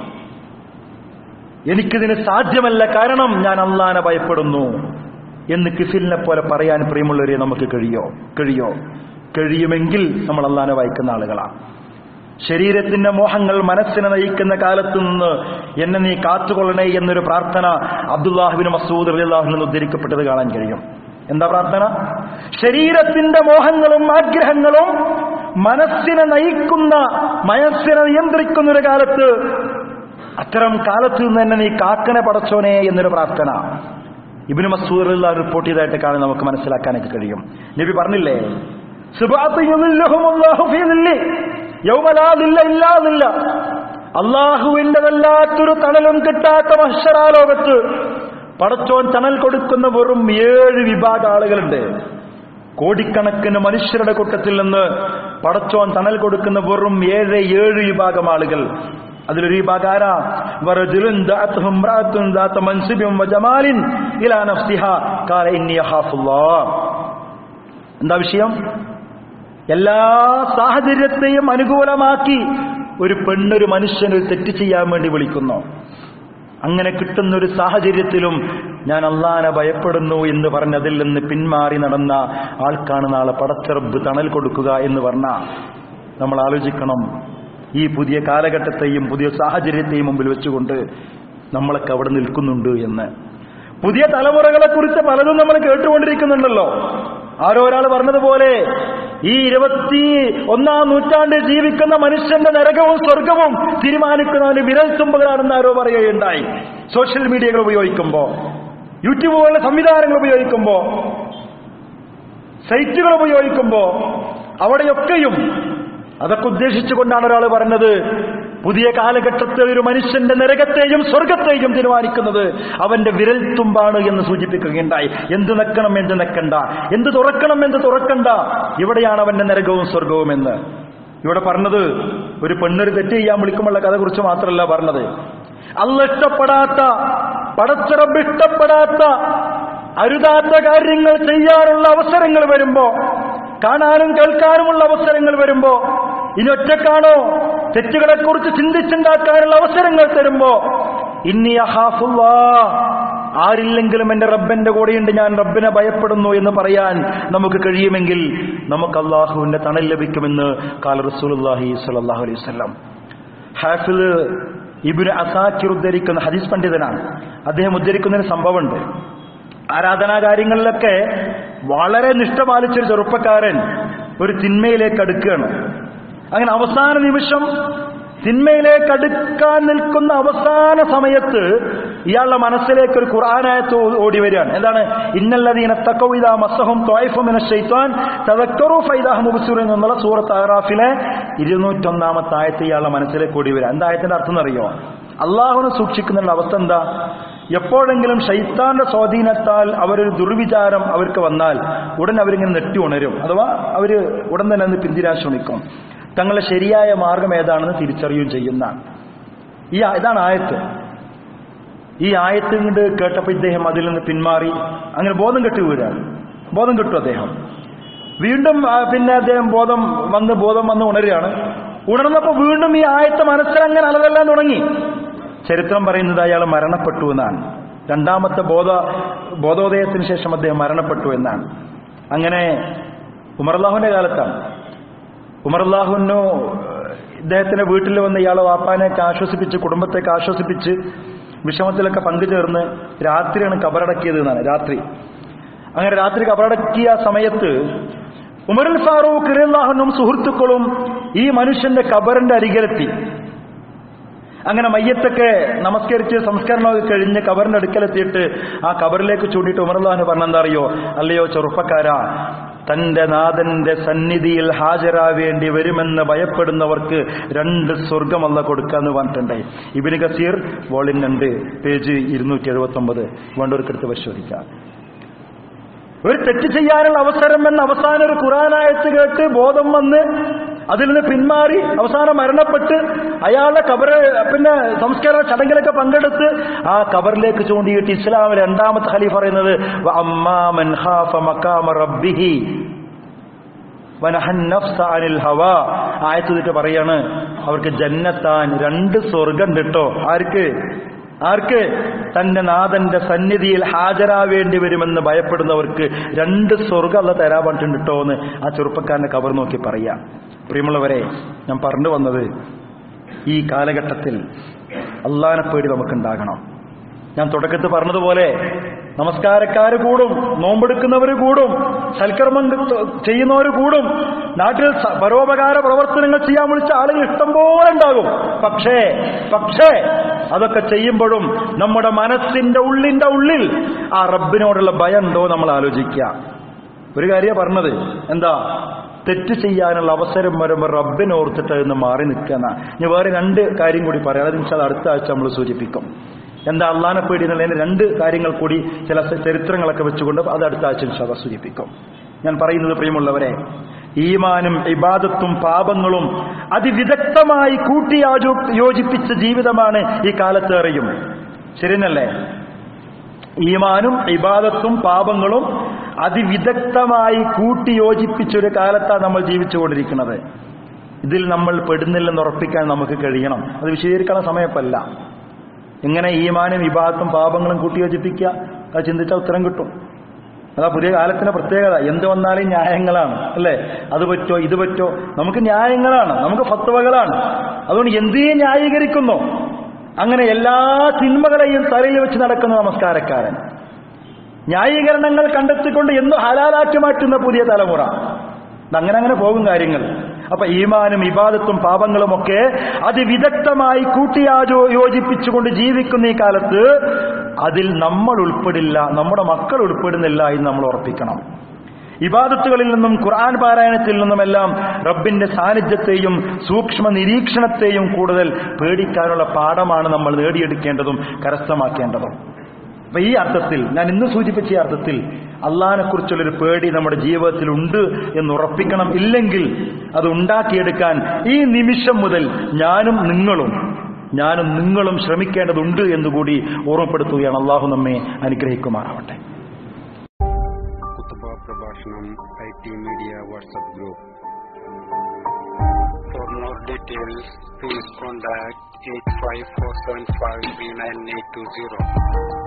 S1: എനിക്കിതിന് സാധ്യമല്ല കാരണം ഞാൻ അള്ളാനെ ഭയപ്പെടുന്നു എന്ന് കിഫിലിനെ പോലെ പറയാൻ പ്രിയമുള്ളവരെ നമുക്ക് കഴിയോ കഴിയോ കഴിയുമെങ്കിൽ നമ്മൾ അള്ളാനെ വായിക്കുന്ന ആളുകളാണ് ശരീരത്തിന്റെ മോഹങ്ങൾ മനസ്സിനെ നയിക്കുന്ന കാലത്തു നിന്ന് എന്നെ നീ കാത്തുകൊള്ളണേ എന്നൊരു പ്രാർത്ഥന അബ്ദുല്ലാഹുബിന് മസൂദ് അലിള്ളാഹുവിൽ നിന്ന് ഉദ്ധരിക്കപ്പെട്ടത് കാണാൻ കഴിയും എന്താ പ്രാർത്ഥന ശരീരത്തിന്റെ മോഹങ്ങളും ആഗ്രഹങ്ങളും മനസ്സിനെ നയിക്കുന്ന മനസ്സിനെ നിയന്ത്രിക്കുന്ന ഒരു കാലത്ത് അത്തരം കാലത്ത് നിന്ന് തന്നെ നീ കാക്കനെ പടച്ചോനെ എന്നൊരു പ്രാർത്ഥന ഇബിന് മസൂദ് അലിള്ളാഹ് റിപ്പോർട്ട് ചെയ്തതായിട്ട് കാണാൻ നമുക്ക് മനസ്സിലാക്കാനൊക്കെ കഴിയും നബി പറഞ്ഞില്ലേ സുബാത്ത് യുദില്ലഹുമുല്ലാഹു ഫീ ദില്ലി യൗമ ലാ ദില്ല ഇല്ലാ ദില്ല അള്ളാഹുവിന്റെ വല്ലാത്തൊരു തണലും കിട്ടാത്ത മഹ്ഷറാലോകത്ത് പടച്ചോൻ തണൽ കൊടുക്കുന്ന വെറും ഏഴ് വിഭാഗം ആളുകളുണ്ട് കോടിക്കണക്കിന് മനുഷ്യരുടെ കൂട്ടത്തിൽ നിന്ന് പടച്ചോൻ തണൽ കൊടുക്കുന്ന വെറും ഏഴ് ഏഴ് വിഭാഗം ആളുകൾ അതിലൊരു വിഭാഗം ആരാ വറജുലുൻ ദഅത്ഹു ഇംറഅത്തുൻ ദാത മൻസിബിൻ വജമാലിൻ ഇലാ നഫ്സിഹാ ഖാല ഇന്നി അഖാഫുല്ലാഹ് എന്താ വിഷയം എല്ലാ സാഹചര്യത്തെയും അനുകൂലമാക്കി ഒരു പെണ്ണൊരു മനുഷ്യന് ഒരു തെറ്റ് ചെയ്യാൻ വേണ്ടി വിളിക്കുന്നു അങ്ങനെ കിട്ടുന്ന ഒരു സാഹചര്യത്തിലും ഞാൻ അള്ളാനെ ഭയപ്പെടുന്നു എന്ന് പറഞ്ഞ് അതിൽ നിന്ന് പിന്മാറി നടന്ന ആൾക്കാണ് നാളെ പടച്ചറബ് തണൽ കൊടുക്കുക എന്ന് പറഞ്ഞ നമ്മൾ ആലോചിക്കണം ഈ പുതിയ കാലഘട്ടത്തെയും പുതിയ സാഹചര്യത്തെയും മുമ്പിൽ വെച്ചുകൊണ്ട് നമ്മളൊക്കെ അവിടെ നിൽക്കുന്നുണ്ട് എന്ന് പുതിയ തലമുറകളെ കുറിച്ച് പലതും നമ്മൾ കേട്ടുകൊണ്ടിരിക്കുന്നുണ്ടല്ലോ ആരോ ഒരാൾ പറഞ്ഞതുപോലെ ഈ ഇരുപത്തി ഒന്നാം നൂറ്റാണ്ടിൽ ജീവിക്കുന്ന മനുഷ്യന്റെ നരകവും സ്വർഗവും തീരുമാനിക്കുന്നവന് വിരൽ തുമ്പുകളാണെന്ന് ആരോ പറയുകയുണ്ടായി സോഷ്യൽ മീഡിയകൾ ഉപയോഗിക്കുമ്പോ യൂട്യൂബ് പോലുള്ള സംവിധാനങ്ങൾ ഉപയോഗിക്കുമ്പോ സൈറ്റുകൾ ഉപയോഗിക്കുമ്പോ അവിടെയൊക്കെയും അതൊക്കെ ഉദ്ദേശിച്ചുകൊണ്ടാണ് ഒരാൾ പറഞ്ഞത് പുതിയ കാലഘട്ടത്തിൽ ഒരു മനുഷ്യന്റെ നരകത്തെയും സ്വർഗത്തെയും തീരുമാനിക്കുന്നത് അവന്റെ വിരൽ തുമ്പാണ് എന്ന് സൂചിപ്പിക്കുകയുണ്ടായി എന്ത് നക്കണം എന്ത് നക്കണ്ട എന്ത് തുറക്കണം എന്ത് തുറക്കണ്ട ഇവിടെയാണ് അവന്റെ നരകവും സ്വർഗവും എന്ന് ഇവിടെ പറഞ്ഞത് ഒരു പെണ്ണൊരു തെറ്റ് ചെയ്യാൻ വിളിക്കുമുള്ള കഥ കുറിച്ച് മാത്രമല്ല പറഞ്ഞത് അല്ല ഇഷ്ടപ്പെടാത്ത പടച്ചിറബ് ഇഷ്ടപ്പെടാത്ത അരുതാത്ത കാര്യങ്ങൾ ചെയ്യാനുള്ള അവസരങ്ങൾ വരുമ്പോ കാണാനും കേൾക്കാനുമുള്ള അവസരങ്ങൾ വരുമ്പോ ഇനി ഒറ്റക്കാണോ തെറ്റുകളെക്കുറിച്ച് ചിന്തിച്ചുണ്ടാക്കാനുള്ള അവസരങ്ങൾ തരുമ്പോ ഇന്നി അഹാഫുല്ലാ ആരില്ലെങ്കിലും എന്റെ റബ്ബന്റെ കൂടെയുണ്ട് ഞാൻ റബ്ബിനെ ഭയപ്പെടുന്നു എന്ന് പറയാൻ നമുക്ക് കഴിയുമെങ്കിൽ നമുക്ക് അള്ളാഹുവിന്റെ തണൽ ലഭിക്കുമെന്ന് കാല റസൂലുല്ലാഹി സ്വല്ലല്ലാഹു അലൈഹി വസല്ലം ഹാഫിദ് ഇബിന് അസാക്കിർ ഉദ്ധരിക്കുന്ന ഹദീസ് പണ്ഡിതനാണ് അദ്ദേഹം ഉദ്ധരിക്കുന്ന ഒരു സംഭവമുണ്ട് ആരാധനാ കാര്യങ്ങളിലൊക്കെ വളരെ നിഷ്ഠ പാലിച്ചൊരു ചെറുപ്പക്കാരൻ ഒരു തിന്മയിലേക്ക് അടുക്കുകയാണ് അങ്ങനെ അവസാന നിമിഷം തിന്മയിലേക്ക് അടുക്കാൻ നിൽക്കുന്ന അവസാന സമയത്ത് ഇയാളുടെ മനസ്സിലേക്ക് ഒരു ഖുർആാനായത്ത് ഓടി വരികയാണ് എന്താണ് ഇന്നല്ലതീന തക്കവിത മസഹും തോയ്ഫുമിന ഷെയ്ത്താൻ തദക്കറു ഫൈദാഹ് മുബസുർ എന്നുള്ള സൂറത്ത് അഹ്റാഫിലെ ഇരുന്നൂറ്റൊന്നാമത്തെ ആയത്ത് ഇയാളുടെ മനസ്സിലേക്ക് ഓടി വരിക എന്താ ആയത്തിന്റെ അർത്ഥം അറിയോ അള്ളാഹുവിനെ സൂക്ഷിക്കുന്നതിനുള്ള അവസ്ഥ എന്താ എപ്പോഴെങ്കിലും ഷൈത്താന്റെ സ്വാധീനത്താൽ അവരൊരു ദുർവിചാരം അവർക്ക് വന്നാൽ ഉടൻ അവരിങ്ങനെ നെട്ടി ഉണരും അഥവാ അവര് ഉടൻ തന്നെ ഒന്ന് പിന്തിരാൻ ശ്രമിക്കും തങ്ങളുടെ ശരിയായ മാർഗം ഏതാണെന്ന് തിരിച്ചറിയുകയും ചെയ്യുന്ന ഈ ആ- ഇതാണ് ആയത്ത് ഈ ആയത്ത് കൊണ്ട് കേട്ടപ്പോൾ ഇദ്ദേഹം അതിൽ നിന്ന് പിന്മാറി അങ്ങനെ ബോധം കെട്ടി വീഴാണ് ബോധം കിട്ടും അദ്ദേഹം വീണ്ടും ആ, പിന്നെ അദ്ദേഹം ബോധം വന്ന് ബോധം വന്ന് ഉണരുകയാണ് ഉണർന്നപ്പോൾ വീണ്ടും ഈ ആയത്തെ മനസ്സിലങ്ങനെ അലതെല്ലാം തുടങ്ങി ചരിത്രം പറയുന്നത് അയാൾ മരണപ്പെട്ടു എന്നാണ് രണ്ടാമത്തെ ബോധ ബോധോദയത്തിന് ശേഷം അദ്ദേഹം മരണപ്പെട്ടു എന്നാണ് അങ്ങനെ ഉമർലാഹുവിന്റെ കാലത്താണ് ഉമർലാഹുവിനു ഇദ്ദേഹത്തിന്റെ വീട്ടിൽ വന്ന് ഇയാളെ വാപ്പാനെയൊക്കെ ആശ്വസിപ്പിച്ച് കുടുംബത്തെയൊക്കെ ആശ്വസിപ്പിച്ച് വിഷമത്തിലൊക്കെ പങ്കുചേർന്ന് രാത്രിയാണ് കബറടക്കിയത് എന്നാണ് രാത്രി അങ്ങനെ രാത്രി കബറടക്കിയ സമയത്ത് ഉമറുൽ ഫാറൂഖ് ഇറലാഹുനും സുഹൃത്തുക്കളും ഈ മനുഷ്യന്റെ കബറിന്റെ അരികിലെത്തി അങ്ങനെ മയ്യത്തൊക്കെ നമസ്കരിച്ച് സംസ്കരണമൊക്കെ കഴിഞ്ഞ് കബറിന്റെ അടുക്കലെത്തിയിട്ട് ആ കബറിലേക്ക് ചൂണ്ടിയിട്ട് ഉമർലാഹന് പറഞ്ഞെന്താ അറിയോ അല്ലയോ ചെറുപ്പക്കാരാ തന്റെ നാഥന്റെ സന്നിധിയിൽ ഹാജരാവേണ്ടി വരുമെന്ന് ഭയപ്പെടുന്നവർക്ക് രണ്ട് സ്വർഗമല്ല കൊടുക്കാന്ന് പറഞ്ഞിട്ടുണ്ടായി ഇബിന് കസീർ വോളിൻ രണ്ട് പേജ് ഇരുന്നൂറ്റി എഴുപത്തി ഒമ്പത് വേണ്ടവർക്കെടുത്ത് പരിശോധിക്കാം ഒരു തെറ്റ് ചെയ്യാനുള്ള അവസരം എന്ന അവസാനം ഒരു ഖുറാനായത്ത് കേട്ട് ബോധം വന്ന് അതിൽ നിന്ന് പിന്മാറി അവസാനം മരണപ്പെട്ട് അയാളുടെ കബറ് പിന്നെ സംസ്കാര ചടങ്ങിലൊക്കെ പങ്കെടുത്ത് ആ കബറിലേക്ക് ചൂണ്ടിയിട്ട് ഇസ്ലാമിലെ രണ്ടാമത്തെ ഖലീഫ പറയുന്നത് "വ അമ്മാ മൻ ഖാഫ മഖാമ റബ്ബിഹി വനഹൻ നഫ്സ അനിൽ ഹവാ ആയത്ത് ഇതിട്ട് പറയാണ് അവർക്ക് ജന്നത്താൻ രണ്ട് സ്വർഗം കിട്ടോ ആർക്ക് ആർക്ക് തന്റെ നാഥന്റെ സന്നിധിയിൽ ഹാജരാവേണ്ടി വരുമെന്ന് ഭയപ്പെടുന്നവർക്ക് രണ്ട് സ്വർഗം അല്ല തരാൻ പറ്റുന്നുണ്ട് കേട്ടോ എന്ന് ആ ചെറുപ്പക്കാരനെ കവർ നോക്കി പറയാം പ്രിയമുള്ളവരെ ഞാൻ പറഞ്ഞു വന്നത് ഈ കാലഘട്ടത്തിൽ അള്ളാനെ പേടി നമുക്കുണ്ടാകണം ഞാൻ തുടക്കത്തിൽ പറഞ്ഞതുപോലെ നമസ്കാരക്കാർ കൂടും നോമ്പെടുക്കുന്നവർ കൂടും സൽക്കർമ്മം ചെയ്യുന്നവർ കൂടും നാട്ടിൽ സ- പരോപകാര പ്രവർത്തനങ്ങൾ ചെയ്യാൻ വിളിച്ച ആളുകൾ ഇഷ്ടം പോലെ ഉണ്ടാകും പക്ഷേ പക്ഷേ അതൊക്കെ ചെയ്യുമ്പോഴും നമ്മുടെ മനസ്സിന്റെ ഉള്ളിന്റെ ഉള്ളിൽ ആ റബ്ബിനോടുള്ള ഭയം ഉണ്ടോ നമ്മൾ ആലോചിക്കുക ഒരു കാര്യമാണ് പറഞ്ഞത് എന്താ തെറ്റ് ചെയ്യാനുള്ള അവസരം വരുമ്പോൾ റബ്ബിനെ ഓർത്തിട്ട് അതിന് മാറി നിൽക്കുന്ന ഞാൻ വേറെ രണ്ട് കാര്യം കൂടി പറയാം അത് ഇൻഷാ അല്ലാ അടുത്ത ആഴ്ച നമ്മൾ സൂചിപ്പിക്കും എന്താ അള്ളാനെ പേടി എന്നുള്ളതിന് രണ്ട് കാര്യങ്ങൾ കൂടി ചില ചരിത്രങ്ങളൊക്കെ വെച്ചുകൊണ്ട് അത് അടുത്ത ആഴ്ച ഇൻഷാ അല്ലാ സൂചിപ്പിക്കും ഞാൻ പറയുന്നത് പ്രിയമുള്ളവരെ ഈമാനും ഇബാദത്തും പാപങ്ങളും അതിവിദഗ്ധമായി കൂട്ടിയാജോ യോജിപ്പിച്ച ജീവിതമാണ് ഈ കാലത്തേറെയും ശരിയല്ലേ ഈമാനും ഇബാദത്തും പാപങ്ങളും അതിവിദഗ്ധമായി കൂട്ടിയോജിപ്പിച്ചൊരു കാലത്താണ് നമ്മൾ ജീവിച്ചുകൊണ്ടിരിക്കുന്നത് ഇതിൽ നമ്മൾ പെടുന്നില്ലെന്ന് ഉറപ്പിക്കാൻ നമുക്ക് കഴിയണം അത് വിശദീകരിക്കാനുള്ള സമയപ്പല്ല എങ്ങനെ ഈമാനും ഇബാദത്തും പാപങ്ങളും കൂട്ടിയോജിപ്പിക്കുക അത് ചിന്തിച്ചാൽ ഉത്തരം കിട്ടും അതാ പുതിയ കാലത്തിന്റെ പ്രത്യേകത എന്ത് വന്നാലും ന്യായങ്ങളാണ് അല്ലേ അത് പറ്റോ ഇത് പറ്റോ നമുക്ക് ന്യായങ്ങളാണ് നമുക്ക് ഫത്വകളാണ് അതുകൊണ്ട് എന്തിനെ ന്യായീകരിക്കുന്നു അങ്ങനെ എല്ലാ തിന്മകളെയും തലയിൽ വെച്ച് നടക്കുന്ന നമസ്കാരക്കാരൻ ന്യായീകരണങ്ങൾ കണ്ടെത്തിക്കൊണ്ട് എന്നും ഹലാലാക്കി മാറ്റുന്ന പുതിയ തലമുറ അങ്ങനെ അങ്ങനെ പോകും കാര്യങ്ങൾ അപ്പൊ ഈമാനും ഇബാദത്തും പാപങ്ങളും ഒക്കെ അതിവിദഗ്ധമായി കൂട്ടിയാജോ യോജിപ്പിച്ചുകൊണ്ട് ജീവിക്കുന്ന ഈ കാലത്ത് അതിൽ നമ്മൾ ഉൾപ്പെടില്ല നമ്മുടെ മക്കൾ ഉൾപ്പെടുന്നില്ല എന്ന് നമ്മൾ ഉറപ്പിക്കണം ഇബാദത്തുകളിൽ നിന്നും ഖുർആൻ പാരായണത്തിൽ നിന്നുമെല്ലാം റബ്ബിന്റെ സാന്നിധ്യത്തെയും സൂക്ഷ്മ നിരീക്ഷണത്തെയും കൂടുതൽ പേടിക്കാനുള്ള പാഠമാണ് നമ്മൾ നേടിയെടുക്കേണ്ടതും കരസ്ഥമാക്കേണ്ടതും അപ്പൊ ഈ അർത്ഥത്തിൽ ഞാൻ ഇന്ന് സൂചിപ്പിച്ച ഈ അർത്ഥത്തിൽ അള്ളഹാനെ കുറിച്ചുള്ളൊരു പേടി നമ്മുടെ ജീവിതത്തിൽ ഉണ്ട് എന്ന് ഉറപ്പിക്കണം ഇല്ലെങ്കിൽ അത് ഉണ്ടാക്കിയെടുക്കാൻ ഈ നിമിഷം മുതൽ ഞാനും നിങ്ങളും ഞാനും നിങ്ങളും ശ്രമിക്കേണ്ടതുണ്ട് എന്നുകൂടി ഓർമ്മപ്പെടുത്തുകയാണ് അള്ളാഹു നമ്മെ അനുഗ്രഹിക്കുമാറാവട്ടെ
S2: കുത്തുബ പ്രഭാഷണം I T media WhatsApp group for more details please contact eight five four seven five three nine eight two zero